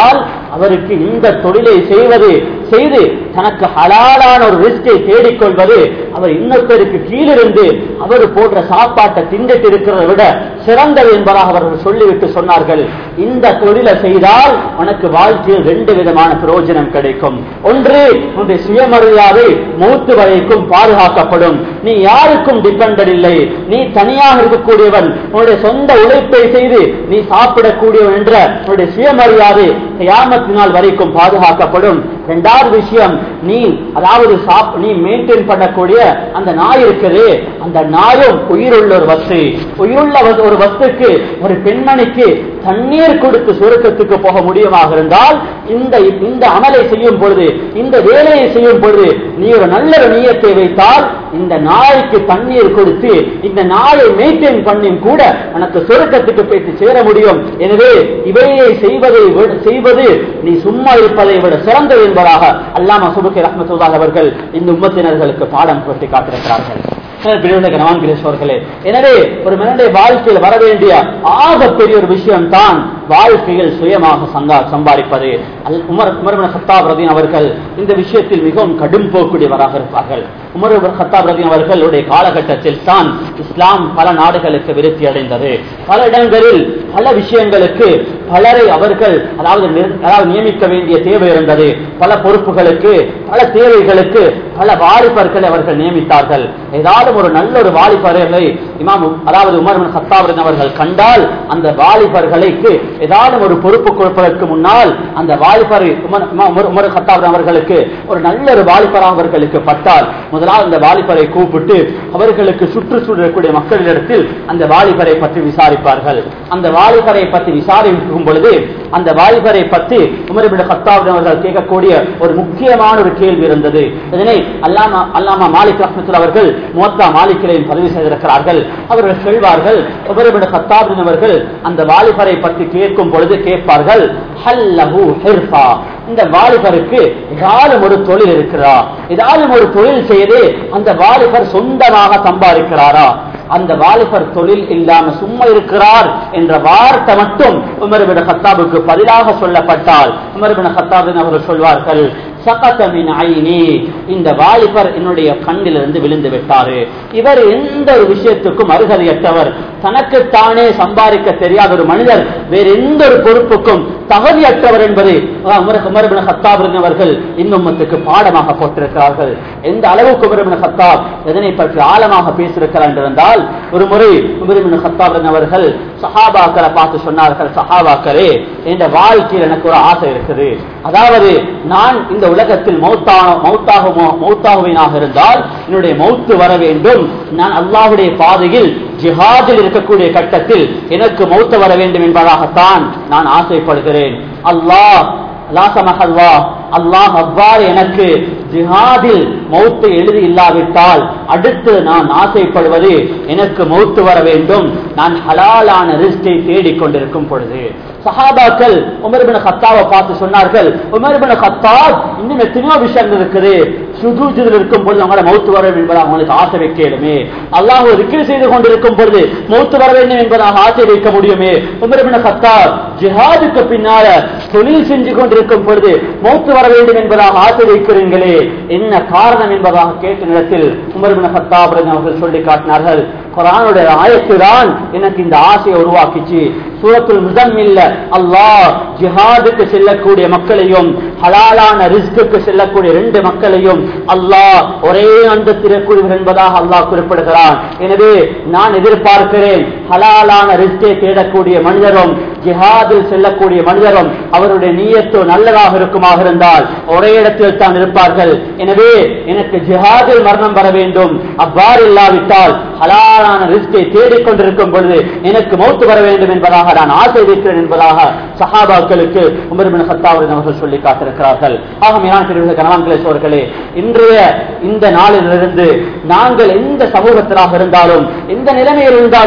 அவருக்கு இந்த தொழிலை செய்வது செய்து தனக்கு ஹலாலான ஒரு ரிஸ்கை தேடிக்கொள்வது அவர் இன்னொருத்தருக்கு கீழிருந்து அவர் போன்ற சாப்பாட்டை திண்டிட்டு இருக்கிறதை விட சிறந்தது என்பதாக அவர்கள் சொல்லிவிட்டு சொன்னார்கள் இந்த தொழிலை செய்தால் உனக்கு வாழ்க்கையில் ரெண்டு விதமான பிரயோஜனம் கிடைக்கும் ஒன்று உன்னுடைய சுயமரியாதை மூத்து வரைக்கும் பாதுகாக்கப்படும் நீ யாருக்கும் டிபெண்டட் இல்லை நீ தனியாக இருக்கக்கூடியவன் உன்னுடைய சொந்த உழைப்பை செய்து நீ சாப்பிடக்கூடியவன் என்ற உன்னுடைய சுயமரியாதை கியாமத்தினால் வரைக்கும் பாதுகாக்கப்படும் இரண்டாவது விஷயம் நீ அதாவது சாப்- நீ மெயின்டைன் பண்ணக்கூடிய அந்த நாய் இருக்குது அந்த நாயும் உயிருள்ள ஒரு வஸ்து உயிருள்ள வ- ஒரு வஸ்துக்கு ஒரு பெண்மணிக்கு தண்ணீர் கொடுத்து சுருக்கத்துக்கு போக முடியுமாக இருந்தால் இந்த இந்த அமலை செய்யும் பொழுது இந்த வேலையை செய்யும் பொழுது நீ ஒரு நல்ல ஒரு நீயத்தை வைத்தால் இந்த நாய்க்கு தண்ணீர் கொடுத்து இந்த நாயை மெயின்டைன் பண்ணியும் கூட உனக்கு சுருக்கத்துக்கு போய்த்து சேர முடியும் எனவே இவையை செய்வதை விட செய்வது நீ சும்மா இருப்பதை விட சிறந்தது என்பதாக அல்லாமா சுபுகி ரஹ்மத்துல்லாஹ் அவர்கள் இந்த உம்மத்தினர்களுக்கு பாடம் சுட்டி காட்டிருக்கிறார்கள் கனவான்கிரேஸ்வர்களே எனவே ஒரு மனிதனுடைய வாழ்க்கையில் வர வேண்டிய ஆக பெரிய ஒரு விஷயம் தான் வாழ்க்கையில் சுயமாக சங்கா சம்பாதிப்பது அல் உமர் உமர்பின் சத்தாப் ரதீன் அவர்கள் இந்த விஷயத்தில் மிகவும் கடும் போக்கூடியவராக இருப்பார்கள் உமர் இப்னு கத்தாப் ரதீன் அவர்களுடைய காலகட்டத்தில் தான் இஸ்லாம் பல நாடுகளுக்கு விருத்தி அடைந்தது பல இடங்களில் பல விஷயங்களுக்கு பலரை அவர்கள் அதாவது நிர்- அதாவது நியமிக்க வேண்டிய தேவை இருந்தது பல பொறுப்புகளுக்கு பல தேவைகளுக்கு பல வாலிபர்களை அவர்கள் நியமித்தார்கள் ஏதாவது ஒரு நல்ல ஒரு வாலிபர்களை இமாம் அதாவது உமர் பின் கத்தாப் ரலியல்லாஹு அவர்கள் கண்டால் அந்த வாலிபர்களுக்கு ஏதாவது ஒரு பொறுப்பு கொடுப்பதற்கு முன்னால் அந்த வாலிபரை உமர் இமாம் உமர் உமர் கத்தாப் அவர்களுக்கு ஒரு நல்ல ஒரு வாலிபர் அவர்களுக்கு பட்டால் முதலாவது அந்த வாலிபரை கூப்பிட்டு அவர்களுக்கு சுற்றுச்சூழக்கூடிய மக்களிடத்தில் அந்த வாலிபரை பற்றி விசாரிப்பார்கள் அந்த வாலிபரை பற்றி விசாரிக்கும் பொழுது அந்த வாலிபரை பற்றி உமர் பின் கத்தாப் அவர்கள் கேட்கக்கூடிய ஒரு முக்கியமான ஒரு கேள்வி இருந்தது இதனை அல்லாமா அல்லாமா மாலிக் ரஹ்மத்துல் அவர்கள் மோத்தா மாலிக்கிலையும் பதிவு செய்திருக்கிறார்கள் அவர்கள் சொல்வார்கள் உமர் பின் கத்தாப் அவர்கள் அந்த வாலிபரை பற்றி கேட்கும் பொழுது கேட்பார்கள் ஹல்லஹு ஹிர்ஃபா இந்த வாலிபருக்கு ஏதாலும் ஒரு தொழில் இருக்கிறா ஏதாலும் ஒரு தொழில் செய்து அந்த வாலிபர் சொந்தமாக சம்பாதிக்கிறாரா அந்த வாலிபர் தொழில் இல்லாம சும்மா இருக்கிறார் என்ற வார்த்தை மட்டும் உமர்பின் கத்தாபுக்கு பதிலாக சொல்லப்பட்டால் உமர்பின் கத்தாபின் அவர்கள் சொல்வார்கள் சகதமின் ஐனி இந்த வாலிபர் என்னுடைய கண்ணிலிருந்து விழுந்து விட்டாரு இவர் எந்த ஒரு விஷயத்துக்கும் அருகதையற்றவர் தனக்குத்தானே சம்பாதிக்க தெரியாத ஒரு மனிதர் வேற எந்த ஒரு பொறுப்புக்கும் தகுதியற்றவர் என்பதை உமர்பின் கத்தாப் அவர்கள் இன்னும்மத்துக்கு பாடமாக போட்டிருக்கிறார்கள் எந்த அளவுக்கு உமர்பின் கத்தாப் எதனை பற்றி ஆழமாக பேசியிருக்கிறார் என்றிருந்தால் ஒரு முறை உமர்பின் கத்தாப் அவர்கள் சஹாபாக்களை பார்த்து சொன்னார்கள் சஹாபாக்களே என்ற வாழ்க்கையில் எனக்கு ஒரு ஆசை இருக்குது அதாவது நான் இந்த உலகத்தில் மௌத்தான மௌத்தாகுமோ மௌத்தாகுவேனாக இருந்தால் என்னுடைய மௌத்து வர வேண்டும் நான் அல்லாஹ்வுடைய பாதையில் ஜிஹாதில் இருக்கக்கூடிய கட்டத்தில் எனக்கு மௌத்து வர வேண்டும் என்பதாகத்தான் நான் ஆசைப்படுகிறேன் அல்லாஹ் லாசமஹல்லா அல்லாஹ் அவ்வாறு எனக்கு ஜிஹாதில் மௌத்தை எழுதி இல்லாவிட்டால் அடுத்து நான் ஆசைப்படுவது எனக்கு மௌத்து வர வேண்டும் நான் ஹலாலான ரிஸ்கை தேடிக் கொண்டிருக்கும் பொழுது சஹாபாக்கள் உமர்பின் கத்தாவை பார்த்து சொன்னார்கள் உமர்பின் கத்தாப் இன்னும் எத்தனையோ விஷயங்கள் இருக்குது சுஜூஜில் இருக்கும் பொழுது அவங்கள மௌத்து வர வேண்டும் என்பதாக அவங்களுக்கு ஆசை வைக்கலுமே அல்லாஹ் ரிக்கில் செய்து கொண்டிருக்கும் பொழுது மௌத்து வர வேண்டும் என்பதாக ஆசை வைக்க முடியுமே உமர்பின் கத்தாப் ஜிஹாதுக்கு பின்னால தொழில் செஞ்சு கொண்டிருக்கும் பொழுது மௌத்து வர வேண்டும் என்பதாக ஆசை வைக்கிறீங்களே என்ன காரணம் என்பதாக கேட்ட நேரத்தில் உமர்பின் கத்தாப் அவர்கள் சொல்லி காட்டினார்கள் குரானுடைய ஆயத்துதான் எனக்கு இந்த ஆசையை உருவாக்கிச்சு சூரத்துல் முதன்மில்ல அல்லாஹ் ஜிஹாதுக்கு செல்லக்கூடிய மக்களையும் ஹலாலான ரிஸ்க்கு செல்லக்கூடிய ரெண்டு மக்களையும் அல்லாஹ் ஒரே அந்தத்திற்குரியவர் என்பதாக அல்லாஹ் குறிப்பிடுகிறான் எனவே நான் எதிர்பார்க்கிறேன் ஹலாலான ரிஸ்கை தேடக்கூடிய மனிதரும் ஜிஹாதில் செல்லக்கூடிய மனிதரும் அவருடைய நீயத்தோ நல்லதாக இருக்குமாக இருந்தால் ஒரே இடத்தில் தான் இருப்பார்கள் எனவே எனக்கு ஜிஹாதில் மரணம் வர வேண்டும் அவ்வாறு இல்லாவிட்டால் ஹலாலான ரிஸ்கை தேடிக்கொண்டிருக்கும் பொழுது எனக்கு மௌத்து வர வேண்டும் என்பதாக நான் ஆசை வைக்கிறேன் என்பதாக சஹாபாக்களுக்கு உமர்பின் சத்தாவரின் அவர்கள் சொல்லி காத்திருக்கிறார்கள் ஆக மேலான பிரிவு கணவான்களே சோர்களே இன்றைய இந்த நாளிலிருந்து நாங்கள் எந்த சமூகத்திலாக இருந்தாலும் எந்த நிலைமையில் இருந்தாலும்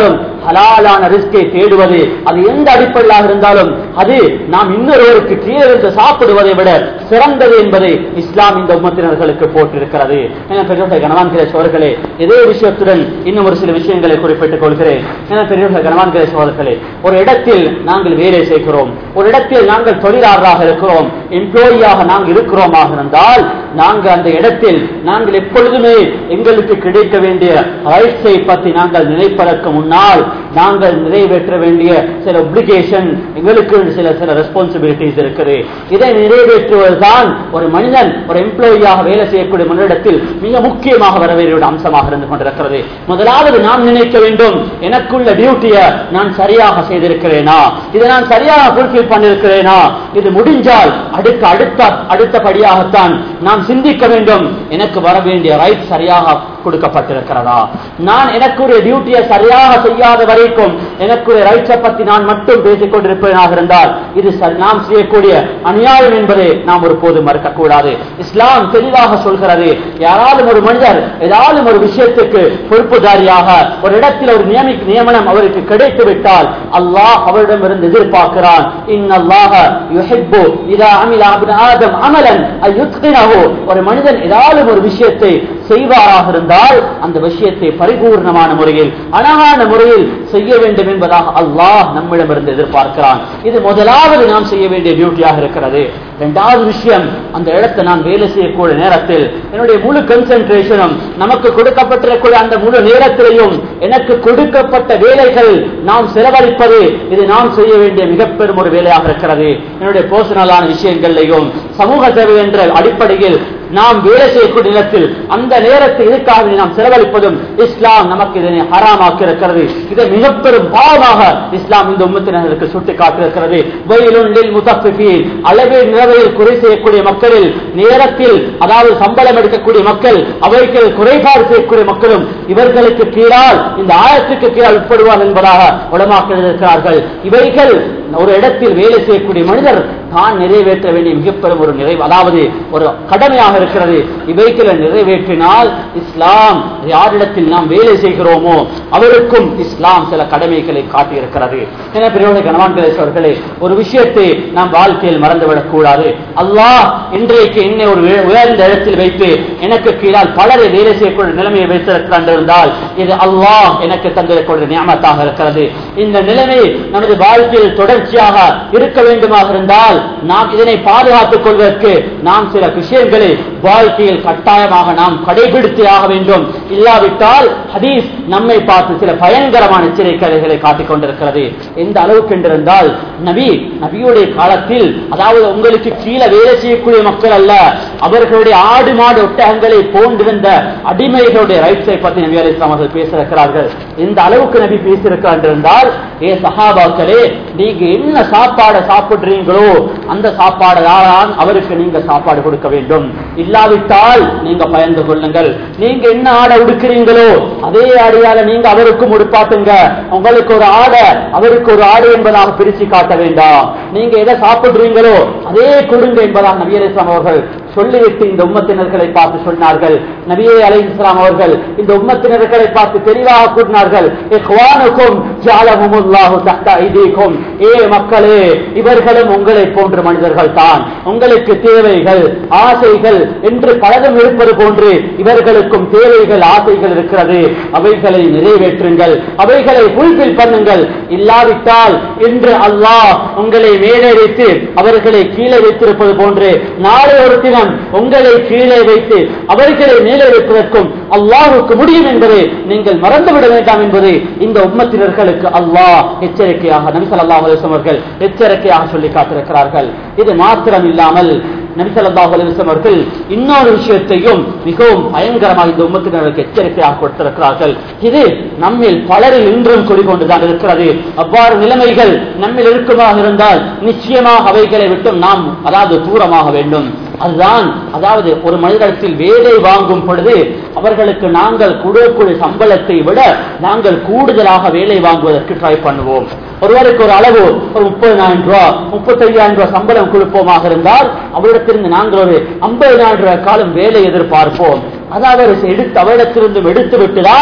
ஹலாலான ரிஸ்கை தேடுவது அது எந்த அடிப்படையாக இருந்தாலும் அது நாம் இன்னொருவருக்கு கீழே இருந்து சாப்பிடுவதை விட சிறந்தது என்பதை இஸ்லாம் இந்த உம்மத்தினர்களுக்கு போட்டிருக்கிறது என பெரியவர்கள் கணவான் கிரேஷ் அவர்களே இதே விஷயத்துடன் இன்னும் ஒரு சில விஷயங்களை குறிப்பிட்டுக் கொள்கிறேன் என பெரியவர்கள் கணவான் கிரேஷ் அவர்களே ஒரு இடத்தில் நாங்கள் வேலை செய்கிறோம் ஒரு இடத்தில் நாங்கள் தொழிலாளராக இருக்கிறோம் எம்ப்ளாயியாக நாங்கள் இருக்கிறோமாக இருந்தால் நாங்கள் அந்த இடத்தில் நாங்கள் எப்பொழுதுமே எங்களுக்கு கிடைக்க வேண்டிய ரைட்ஸை பற்றி நாங்கள் நினைப்பதற்கு முன்னால் நாங்கள் நிறைவேற்ற வேண்டிய சில ஒப்ளிகேஷன் எங்களுக்கு சில சில ரெஸ்பான்சிபிலிட்டிஸ் இருக்குது இதை நிறைவேற்றுவதுதான் ஒரு மனிதன் ஒரு எம்ப்ளாயியாக வேலை செய்யக்கூடிய மனிதத்தில் மிக முக்கியமாக வர வேண்டிய அம்சமாக இருந்து கொண்டிருக்கிறது முதலாவது நாம் நினைக்க வேண்டும் எனக்குள்ள டியூட்டியை நான் சரியாக செய்திருக்கிறேனா இதை நான் சரியாக ஃபுல்ஃபில் பண்ணிருக்கிறேனா இது முடிஞ்சால் அடுத்த அடுத்த அடுத்தபடியாகத்தான் நாம் சிந்திக்க வேண்டும் எனக்கு வர வேண்டிய ரைட் சரியாக கொடுக்கப்பட்டிருக்கிறதா நான் எனக்குரிய டியூட்டியை சரியாக செய்யாத வரைக்கும் எனக்குரிய ரைட்ஸை பத்தி நான் மட்டும் பேசிக் கொண்டிருப்பேனாக இருந்தால் இது சரி- நாம் செய்யக்கூடிய அநியாயம் என்பதை நாம் ஒருபோது மறுக்கக்கூடாது இஸ்லாம் தெளிவாக சொல்கிறது யாராலும் ஒரு மனிதர் ஏதாவது ஒரு விஷயத்துக்கு பொறுப்புதாரியாக ஒரு இடத்தில் ஒரு நியமி நியமனம் அவருக்கு கிடைத்து விட்டால் அல்லாஹ் அவரிடமிருந்து எதிர்பார்க்கிறான் இன்னல்லாஹ யுஹிப்பு இதா அமில அப்ன ஆதம் அமலன் அய்யுத்கினஹு ஒரு மனிதன் ஏதாவது ஒரு விஷயத்தை செய்வாராக இருந்தால் அந்த விஷயத்தை பரிபூர்ணமான முறையில் அழகான முறையில் செய்ய வேண்டும் என்பதாக அல்லாஹ் நம்மிடமிருந்து எதிர்பார்க்கிறான் இது முதலாவது நாம் செய்ய வேண்டிய டியூட்டியாக இருக்கிறது இரண்டாவது விஷயம் அந்த இடத்தை நான் வேலை செய்யக்கூடிய நேரத்தில் என்னுடைய முழு கன்சென்ட்ரேஷனும் நமக்கு கொடுக்கப்பட்டிருக்கூடிய அந்த முழு நேரத்திலையும் எனக்கு கொடுக்கப்பட்ட வேலைகள் நாம் செலவழிப்பது இது நாம் செய்ய வேண்டிய மிக பெரும் ஒரு வேலையாக இருக்கிறது என்னுடைய பர்சனலான விஷயங்களையும் சமூக சேவை என்ற அடிப்படையில் நாம் வேலை செய்யக்கூடிய நேரத்தில் அந்த நேரத்தை இதற்காக நாம் செலவழிப்பதும் இஸ்லாம் நமக்கு இதனை ஹராமாக்கி இருக்கிறது இதை மிக பெரும் பாவமாக இஸ்லாம் இந்த உம்மத்தினர்களுக்கு சுட்டி காட்டியிருக்கிறது வயலுண்டில் முத்தஃபிஃபீன் அளவே நிலவையில் குறை செய்யக்கூடிய மக்களில் நேரத்தில் அதாவது சம்பளம் எடுக்கக்கூடிய மக்கள் அவைகள் குறைபாடு செய்யக்கூடிய மக்களும் இவர்களுக்கு கீழால் இந்த ஆயத்துக்கு கீழால் உட்படுவார் என்பதாக உடமாக்க இருக்கிறார்கள் இவைகள் ஒரு இடத்தில் வேலை செய்யக்கூடிய மனிதர் தான் நிறைவேற்ற வேண்டிய மிகப்பெரும் ஒரு நிறைவு அதாவது ஒரு கடமையாக இருக்கிறது இவைகளை நிறைவேற்றினால் இஸ்லாம் யாரிடத்தில் நாம் வேலை செய்கிறோமோ அவருக்கும் இஸ்லாம் சில கடமைகளை காட்டியிருக்கிறது என பெரியவர்களே கணவான் அவர்களே ஒரு விஷயத்தை நாம் வாழ்க்கையில் மறந்துவிடக் கூடாது அல்லாஹ் இன்றைக்கு என்னை ஒரு உய- உயர்ந்த இடத்தில் வைத்து எனக்கு கீழால் பலரை வேலை செய்யக்கூடிய நிலைமையை வைத்திருக்கிறான் இருந்தால் இது அல்லாஹ் எனக்கு தந்திருக்கூடிய நியமத்தாக இருக்கிறது இந்த நிலைமை நமது வாழ்க்கையில் தொடர்ச்சியாக இருக்க வேண்டுமாக இருந்தால் நாம் இதனை பாதுகாத்துக் கொள்வதற்கு நாம் சில விஷயங்களை வாழ்க்கையில் கட்டாயமாக நாம் கடைபிடித்தே ஆக வேண்டும் இல்லாவிட்டால் ஹதீஸ் நம்மை பார்த்து சில பயங்கரமான எச்சரிக்கைகளை காட்டிக் கொண்டிருக்கிறது எந்த அளவுக்கு என்றிருந்தால் நபி நபியுடைய காலத்தில் அதாவது உங்களுக்கு கீழே வேலை செய்யக்கூடிய மக்கள் அல்ல அவர்களுடைய ஆடு மாடு ஒட்டகங்களை போன்றிருந்த அடிமைகளுடைய ரைட்ஸை பற்றி நபி அலி இஸ்லாம் அவர்கள் பேசியிருக்கிறார்கள் இந்த அளவுக்கு நபி பேசியிருக்கிறார் என்றால் ஏ சஹாபாக்களே நீங்க என்ன சாப்பாடை சாப்பிடுறீங்களோ அந்த சாப்பாடு தான் அவருக்கு நீங்க சாப்பாடு கொடுக்க வேண்டும் இல்லாவிட்டால் நீங்க பயந்து கொள்ளுங்கள் நீங்க என்ன ஆடை உடுக்கிறீங்களோ அதே ஆடையால நீங்க அவருக்கும் உடுப்பாட்டுங்க உங்களுக்கு ஒரு ஆடை அவருக்கு ஒரு ஆடை என்பதாக பிரிச்சு காட்ட வேண்டாம் நீங்க எதை சாப்பிடுறீங்களோ அதே கொடுங்க என்பதாக நபி அலி இஸ்லாம் அவர்கள் சொல்லிவிட்டு இந்த உம்மத்தினர்களை பார்த்து சொன்னார்கள் நபியே அலை இஸ்லாம் அவர்கள் இந்த உம்மத்தினர்களை பார்த்து தெளிவாக கூறினார்கள் இஹ்வானுக்கும் ஜஅலஹுமுல்லாஹு தஹ்த ஐதீக்கும் ஏ மக்களே இவர்களும் உங்களை போன்ற மனிதர்கள் தான் உங்களுக்கு தேவைகள் ஆசைகள் என்று பலதும் இருப்பது போன்று இவர்களுக்கும் தேவைகள் ஆசைகள் இருக்கிறது அவைகளை நிறைவேற்றுங்கள் அவைகளை ஃபுல்பில் பண்ணுங்கள் இல்லாவிட்டால் இன்று அல்லாஹ் உங்களை மேலே வைத்து அவர்களை கீழே வைத்திருப்பது போன்று நாளை ஒரு தினம் உங்களை கீழே வைத்து அவர்களை மேலே வைப்பதற்கும் அல்லாஹுக்கு முடியும் என்பதை நீங்கள் மறந்துவிட வேண்டாம் என்பதை இந்த உம்மத்தினர்களுக்கு அல்லாஹ் எச்சரிக்கையாக நபி ஸல்லல்லாஹு அலைஹி வஸல்லம் அவர்கள் எச்சரிக்கையாக சொல்லி காட்டிருக்கிறார்கள் இது மாத்திரம் இல்லாமல் நபி ஸல்லல்லாஹு அலைஹி வஸல்லம் அவர்கள் இன்னொரு விஷயத்தையும் மிகவும் பயங்கரமாக இந்த உம்மத்தினருக்கு எச்சரிக்கையாக கொடுத்திருக்கிறார்கள் இது நம்மில் பலரில் இன்றும் குடிகொண்டுதான் இருக்கிறது அவ்வாறு நிலைமைகள் நம்மில் இருக்குமாக இருந்தால் நிச்சயமாக அவைகளை விட்டும் நாம் அதாவது தூரமாக வேண்டும் அதுதான் அதாவது ஒரு மனிதத்தில் வேலை வாங்கும் பொழுது அவர்களுக்கு நாங்கள் கொடுக்கக்கூடிய சம்பளத்தை விட நாங்கள் கூடுதலாக வேலை வாங்குவதற்கு ட்ரை பண்ணுவோம் ஒருவருக்கு ஒரு அளவு ஒரு முப்பதினாயிரம் ரூபாய் முப்பத்தையாயிரம் ரூபாய் சம்பளம் கொடுப்போமாக இருந்தால் அவரிடத்திலிருந்து நாங்கள் ஒரு ஐம்பதினாயிரம் ரூபாய் காலம் வேலை எதிர்பார்ப்போம் அதை அவர் எடுத்து அவரிடத்திலிருந்து எடுத்து விட்டுதான்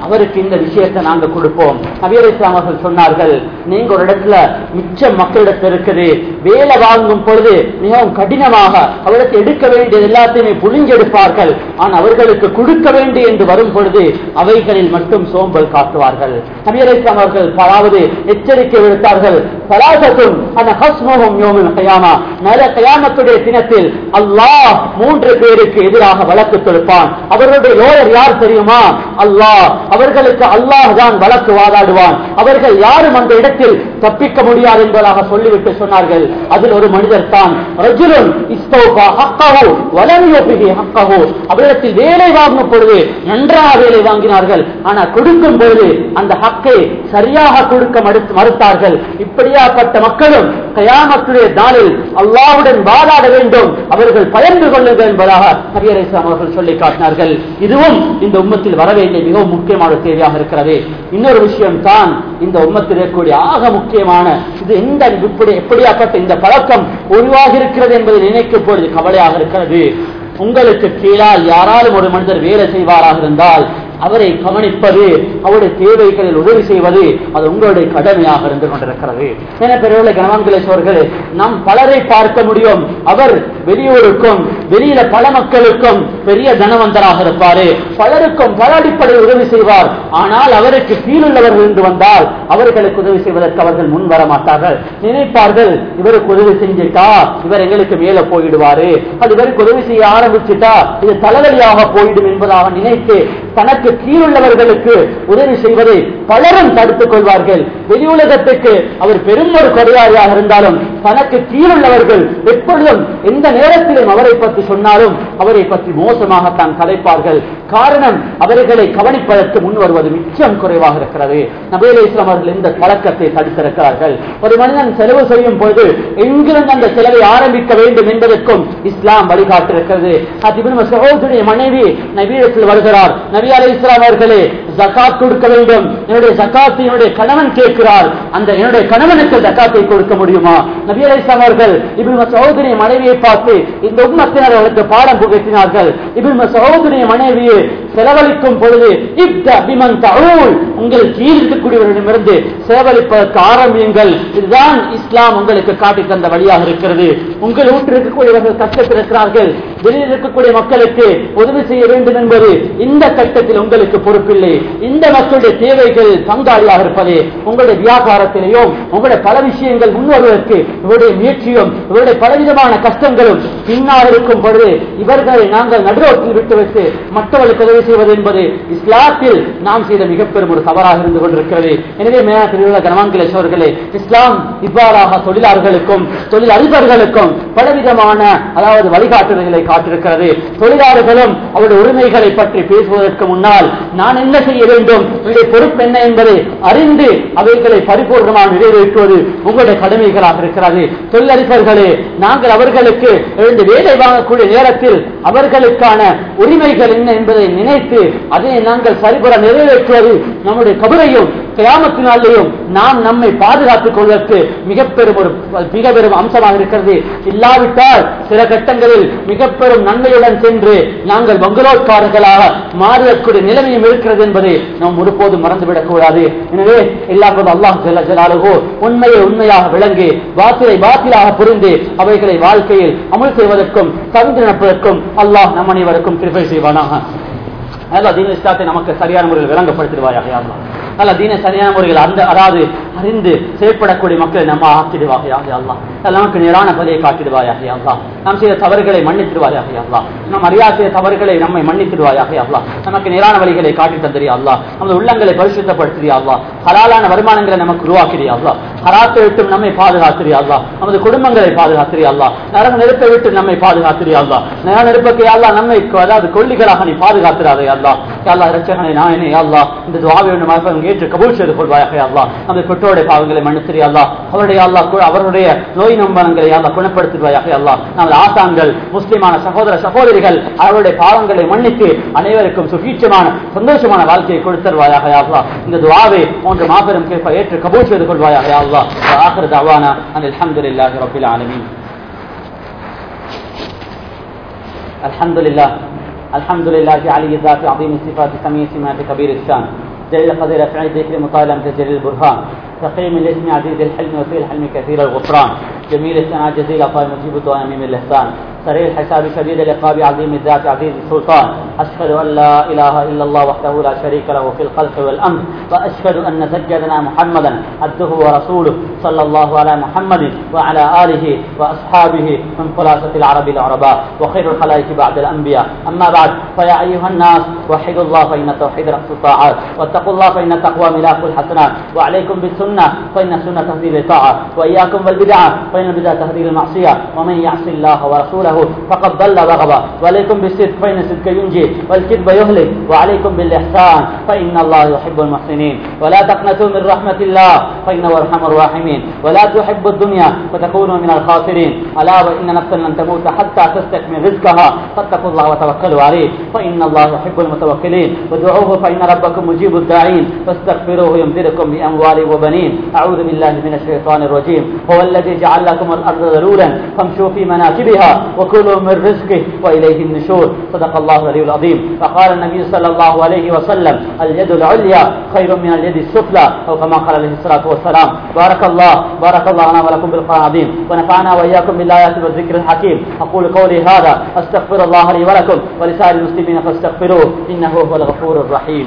அவருக்கு இந்த விஷயத்தை நாங்க கொடுப்போம் நபியர் இஸ்லாம் அவர்கள் சொன்னார்கள் நீங்க ஒரு இடத்துல மிச்ச மக்களிடத்தில் இருக்குது வேலை வாங்கும் பொழுது மிகவும் கடினமாக அவருக்கு எடுக்க வேண்டியது எல்லாத்தையுமே புழிஞ்செடுப்பார்கள் ஆனால் அவர்களுக்கு கொடுக்க வேண்டி என்று வரும் பொழுது அவைகளில் மட்டும் சோம்பல் காட்டுவார்கள் நபியர் இஸ்லாம் அவர்கள் அதாவது எச்சரிக்கை விடுத்தார்கள் பலாசத்தும் அந்த ஹஸ்மோகம் யோமின் கயாமா நர கயாமத்துடைய தினத்தில் அல்லாஹ் மூன்று பேருக்கு எதிராக வழக்கு தொடுப்பான் அவர்களுடைய லோயர் யார் தெரியுமா அல்லாஹ் அவர்களுக்கு அல்லாஹ் தான் வழக்கு வாதாடுவான் அவர்கள் யாரும் அந்த இடத்தில் தப்பிக்க முடியாது என்பதாக சொல்லிவிட்டு சொன்னார்கள் அதில் ஒரு மனிதர் தான் ரஜுலுன் இஸ்தௌபா ஹக்கஹு வலம் யுபிஹி ஹக்கஹு அவரிடத்தில் வேலை வாங்கும் பொழுது நன்றாக வேலை வாங்கினார்கள் ஆனா கொடுக்கும் பொழுது அந்த ஹக்கை சரியாக கொடுக்க மறுத்து மறுத்தார்கள் இப்படியாப்பட்ட மக்களும் கயாமத்துடைய நாளில் அல்லாவுடன் வாதாட வேண்டும் அவர்கள் பயந்து கொள்ளுங்கள் என்பதாக நபியர் இஸ்லாம் அவர்கள் சொல்லி காட்டினார்கள் இதுவும் இந்த உம்மத்தில் வர வேண்டிய மிகவும் முக்கியமான தேவையாக இருக்கிறது இன்னொரு விஷயம் தான் இந்த உம்மத்தில் இருக்கக்கூடிய ஆக முக்கியமான இது எந்த இப்படி எப்படியாப்பட்ட இந்த பழக்கம் உருவாகி இருக்கிறது என்பதை நினைக்கும் பொழுது கவலையாக இருக்கிறது உங்களுக்கு கீழால் யாராலும் ஒரு மனிதர் வேலை செய்வாராக இருந்தால் அவரை கவனிப்பது அவருடைய தேவைகளில் உதவி செய்வது அது உங்களுடைய கடமையாக இருந்து கொண்டிருக்கிறது என பெரியவர்களை கனவான்களேஸ்வர்களே நாம் பலரை பார்க்க முடியும் அவர் வெளியூருக்கும் வெளியில பல மக்களுக்கும் பெரிய தனவந்தராக இருப்பாரு பலருக்கும் பல அடிப்படையில் உதவி செய்வார் ஆனால் அவருக்கு கீழுள்ளவர்கள் என்று வந்தால் அவர்களுக்கு உதவி செய்வதற்கு அவர்கள் முன் வர மாட்டார்கள் நினைப்பார்கள் இவருக்கு உதவி செஞ்சுட்டா இவர் எங்களுக்கு மேல போயிடுவாரு அது இவருக்கு உதவி செய்ய ஆரம்பிச்சுட்டா இது தலைவலியாக போயிடும் என்பதாக நினைத்து தனக்கு கீழுள்ளவர்களுக்கு உதவி செய்வதை பலரும் தடுத்துக் கொள்வார்கள் வெளியுலகத்துக்கு அவர் பெரும் ஒரு கொடையாளியாக இருந்தாலும் தனக்கு கீழுள்ளவர்கள் எப்பொழுதும் எந்த நேரத்திலும் அவரை பற்றி சொன்னாலும் அவரை பற்றி மோசமாகத்தான் கலைப்பார்கள் காரணம் அவர்களை கவனிப்பதற்கு முன் வருவது மிச்சம் குறைவாக இருக்கிறது நபேல இஸ்லாம் அவர்கள் இந்த பழக்கத்தை தடுத்திருக்கிறார்கள் ஒரு மனிதன் செலவு செய்யும் பொழுது எங்கிருந்து அந்த செலவை ஆரம்பிக்க வேண்டும் என்பதற்கும் இஸ்லாம் வழிகாட்டிருக்கிறது சகோதரிய மனைவி நபீரத்தில் வருகிறார் நபி அலி இஸ்லாம் அவர்களே ஜக்காத் கொடுக்க வேண்டும் என்னுடைய ஜக்காத்தை என்னுடைய கணவன் கேட்கிறார் அந்த என்னுடைய கணவனுக்கு ஜக்காத்தை கொடுக்க முடியுமா நபி அலி இஸ்லாம் அவர்கள் இப்படி சகோதரிய மனைவியை பார்த்து இந்த உம்மத்தினர் அவர்களுக்கு பாடம் புகட்டினார்கள் இப்படி சகோதரிய மனைவியை செலவழிக்கும் பொழுது இப்த அபிமன் தவுல் உங்கள் கீழ் இருக்கக்கூடியவர்களிடமிருந்து செலவழிப்பதற்கு ஆரம்பியுங்கள் இதுதான் இஸ்லாம் உங்களுக்கு காட்டி தந்த வழியாக இருக்கிறது உங்கள் வீட்டில் இருக்கக்கூடியவர்கள் கஷ்டத்தில் இருக்கிறார்கள் வெளியில் இருக்கக்கூடிய மக்களுக்கு உதவி செய்ய வேண்டும் என்பது இந்த கட்டத்தில் உங்களுக்கு பொறுப்பில்லை இந்த மக்களுடைய தேவைகள் பங்காளியாக இருப்பது உங்களுடைய வியாபாரத்திலேயும் உங்களுடைய பல விஷயங்கள் முன்வருவதற்கு இவருடைய முயற்சியும் இவருடைய பலவிதமான கஷ்டங்களும் பின்னால் இருக்கும் பொழுது இவர்களை நாங்கள் நடுரோட்டில் விட்டுவிட்டு மற்றவர்களுக்கு உதவி செய்வது என்பது இஸ்லாத்தில் நாம் செய்த மிக பெரும் ஒரு தவறாக இருந்து கொண்டிருக்கிறது எனவே மேலான கனவான்களேஸ்வர்களே இஸ்லாம் இவ்வாறாக தொழிலாளர்களுக்கும் தொழில் அதிபர்களுக்கும் பலவிதமான அதாவது வழிகாட்டுதல்களை காட்டிருக்கிறது தொழிலாளர்களும் அவருடைய உரிமைகளை பற்றி பேசுவதற்கு முன்னால் நான் என்ன செய்ய வேண்டும் என்னுடைய பொறுப்பு என்ன என்பதை அறிந்து அவைகளை பரிபூர்ணமாக நிறைவேற்றுவது உங்களுடைய கடமைகளாக இருக்கிறது தொழிலதிபர்களே நாங்கள் அவர்களுக்கு எழுந்து வேலை வாங்கக்கூடிய நேரத்தில் அவர்களுக்கான உரிமைகள் என்ன என்பதை நினைத்து அதை நாங்கள் சரிபுற நிறைவேற்றுவது நம்முடைய கபரையும் கிராமத்தினாலேயும் நாம் நம்மை பாதுகாத்துக் கொள்வதற்கு மிக பெரும் ஒரு மிக பெரும் அம்சமாக இருக்கிறது இல்லாவிட்டால் சில கட்டங்களில் மிக பெரும் நன்மையுடன் சென்று நாங்கள் பங்களோட்காரர்களாக மாறக்கூடிய நிலைமையும் இருக்கிறது என்பதை நாம் ஒருபோதும் மறந்துவிடக் கூடாது எனவே எல்லா போது அல்லாஹ் ஜல்ல ஜலாலுகோ உண்மையை உண்மையாக விளங்கி வாத்திலை வாத்திலாக புரிந்து அவைகளை வாழ்க்கையில் அமல் செய்வதற்கும் தகுந்து நடப்பதற்கும் அல்லாஹ் நம் அனைவருக்கும் கிருபை செய்வானாக அல்லா தீன இஸ்லாத்தை நமக்கு சரியான முறையில் விளங்கப்படுத்திடுவாயாக அல்லாஹ் அல்ல தீன சரியான முறையில் அந்த அதாவது அறிந்து செயற்படக்கூடிய மக்களை நம்ம ஆக்கிடுவாக யாகே அல்லா நமக்கு நேரான பதிலை காட்டிடுவாயாக அல்லா நாம் செய்த தவறுகளை மன்னித்திடுவாயாக அல்லா நாம் அறியாத செய்த தவறுகளை நம்மை மன்னித்திடுவாயாக அல்லா நமக்கு நேரான வழிகளை காட்டி தந்திரியா அல்லா நமது உள்ளங்களை பரிசுத்தப்படுத்தியா அல்லா ஹலாலான வருமானங்களை நமக்கு உருவாக்கிறியா அல்லா ஹராத்தை விட்டு நம்மை பாதுகாத்திரியா அல்லா நமது குடும்பங்களை பாதுகாத்திரியா அல்லா நரக நெருப்பை விட்டு நம்மை பாதுகாத்திரியா அல்லா நரக நெருப்புக்கு அல்லா நம்மை அதாவது கொல்லிகளாக நீ பாதுகாத்திராதே அல்லா அல்லா ரச்சகனை நாயனே அல்லா இந்த துவாவை ஒன்று ஏற்று கபூல் செய்து கொள்வாயாக அல்லா நமது பெற்றோருடைய பாவங்களை மன்னித்திரி அல்லா அவருடைய அல்லா அவருடைய நோய் நம்பனங்களை அல்லா குணப்படுத்துவாயாக அல்லா நமது ஆசான்கள் முஸ்லிமான சகோதர சகோதரிகள் அவருடைய பாவங்களை மன்னித்து அனைவருக்கும் சுகீட்சமான சந்தோஷமான வாழ்க்கையை கொடுத்தருவாயாக அல்லா இந்த துவாவை போன்ற மாபெரும் கேட்ப ஏற்று கபூல் செய்து கொள்வாயாக அல்லா ஆஹர் தவானா அந்த அல்ஹம்துலில்லாஹி ரப்பில் ஆலமீன் الحمد لله الحمد لله علي الذات عظيم الصفات سميع سمات كبير الشان جليل قدير فعل ذكر مطالع جليل البرهان تقييم الاسم عزيز الحلم وفي الحلم كثير الغفران جميل الثناء جزيل عطاء مجيب الدعاء ميم الاحسان سريع الحساب شديد العقاب عظيم الذات عزيز السلطان اشهد ان لا اله الا الله وحده لا شريك له في الخلق والامر واشهد ان سيدنا محمدا عبده ورسوله صلى الله على محمد وعلى اله واصحابه من خلاصه العرب العرباء وخير الخلائق بعد الانبياء اما بعد فيا ايها الناس وحدوا الله فان التوحيد راس الطاعات واتقوا الله فان التقوى ملاك الحسنات وعليكم بالسنه فان السنه تهدي للطاعه واياكم بالبدعه فان البدعه تهدي للمعصيه ومن يعص الله ورسوله فقد ضل وغضب وعليكم بالصدق فان الصدق ينجي والكذب يهلك وعليكم بالاحسان فان الله يحب المحسنين ولا تقنطوا من رحمه الله فانه ارحم الراحمين ولا تحبوا الدنيا فتكونوا من الخاسرين الا وان نفسا لن تموت حتى تستكمل رزقها فاتقوا الله وتوكلوا عليه فان الله يحب المتوكلين ودعوه فان ربكم مجيب الداعين فاستغفروه يمددكم باموال وبنين اعوذ بالله من الشيطان الرجيم هو الذي جعل لكم الارض ذلولا فامشوا في مناكبها وكلوا من رزقه واليه النشور صدق الله العلي العظيم وقال النبي صلى الله عليه وسلم اليد العليا خير من اليد السفلى او كما قال عليه الصلاه والسلام بارك الله بارك الله لنا ولكم بالقران العظيم ونفعنا واياكم بالايات والذكر الحكيم اقول قولي هذا استغفر الله لي ولكم ولسائر المسلمين فاستغفروه انه هو الغفور الرحيم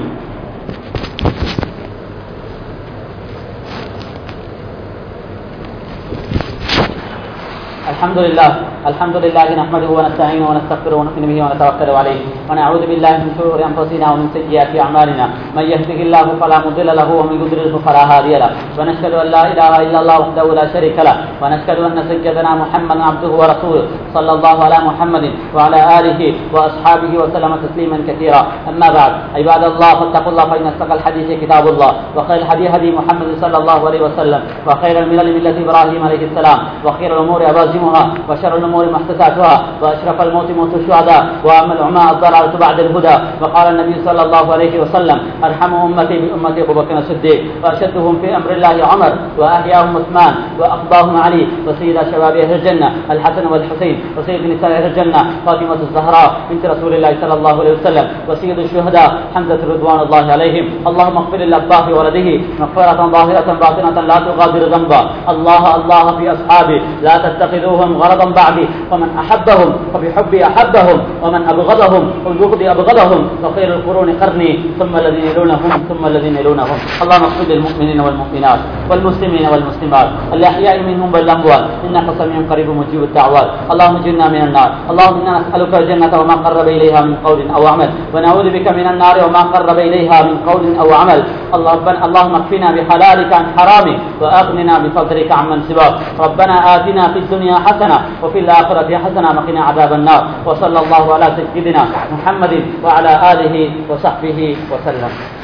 الحمد لله الحمد لله نحمده ونستعينه ونستغفره ونؤمن به ونتوكل عليه ونعوذ بالله من شرور انفسنا ومن سيئات اعمالنا من يهده الله فلا مضل له ومن يضلله فلا هادي له ونشهد ان لا اله الا الله وحده لا شريك له ونشهد ان سيدنا محمدا عبده ورسوله صلى الله على محمد وعلى اله واصحابه وسلم تسليما كثيرا اما بعد عباد الله فاتقوا الله فان اصدق الحديث كتاب الله وخير الهدي هدي محمد صلى الله عليه وسلم وخير الملل مله ابراهيم عليه السلام وخير الامور ابازمها وشر الامور محدثاتها واشرف الموت موت الشهداء واما العماء الضلاله بعد الهدى وقال النبي صلى الله عليه وسلم ارحم امتي بامتي ابو بكر الصديق واشدهم في امر الله عمر واحياهم عثمان واقضاهم علي وسيد شباب اهل الجنه الحسن والحسين وسيد نساء اهل الجنه فاطمه الزهراء بنت رسول الله صلى الله عليه وسلم وسيد الشهداء حمزه رضوان الله عليهم اللهم اغفر للاباء ولده مغفره ظاهره باطنه لا تغادر ذنبا الله الله في اصحابي لا تتخذوهم غرضا بعدي ومن احبهم فبحبي احبهم ومن ابغضهم فببغضي ابغضهم وخير القرون قرني ثم الذين يلونهم ثم الذين يلونهم اللهم اغفر للمؤمنين والمؤمنات والمسلمين والمسلمات الاحياء منهم والاموات انك سميع قريب مجيب الدعوات اللهم اجرنا من النار اللهم انا نسالك الجنه وما قرب اليها من قول او عمل ونعوذ بك من النار وما قرب اليها من قول او عمل اللهم اللهم اكفنا بحلالك عن حرامك واغننا بفضلك عمن سواك ربنا اتنا في الدنيا حسنه وفي الاخره حسنه وقنا عذاب النار وصلى الله على سيدنا محمد وعلى اله وصحبه وسلم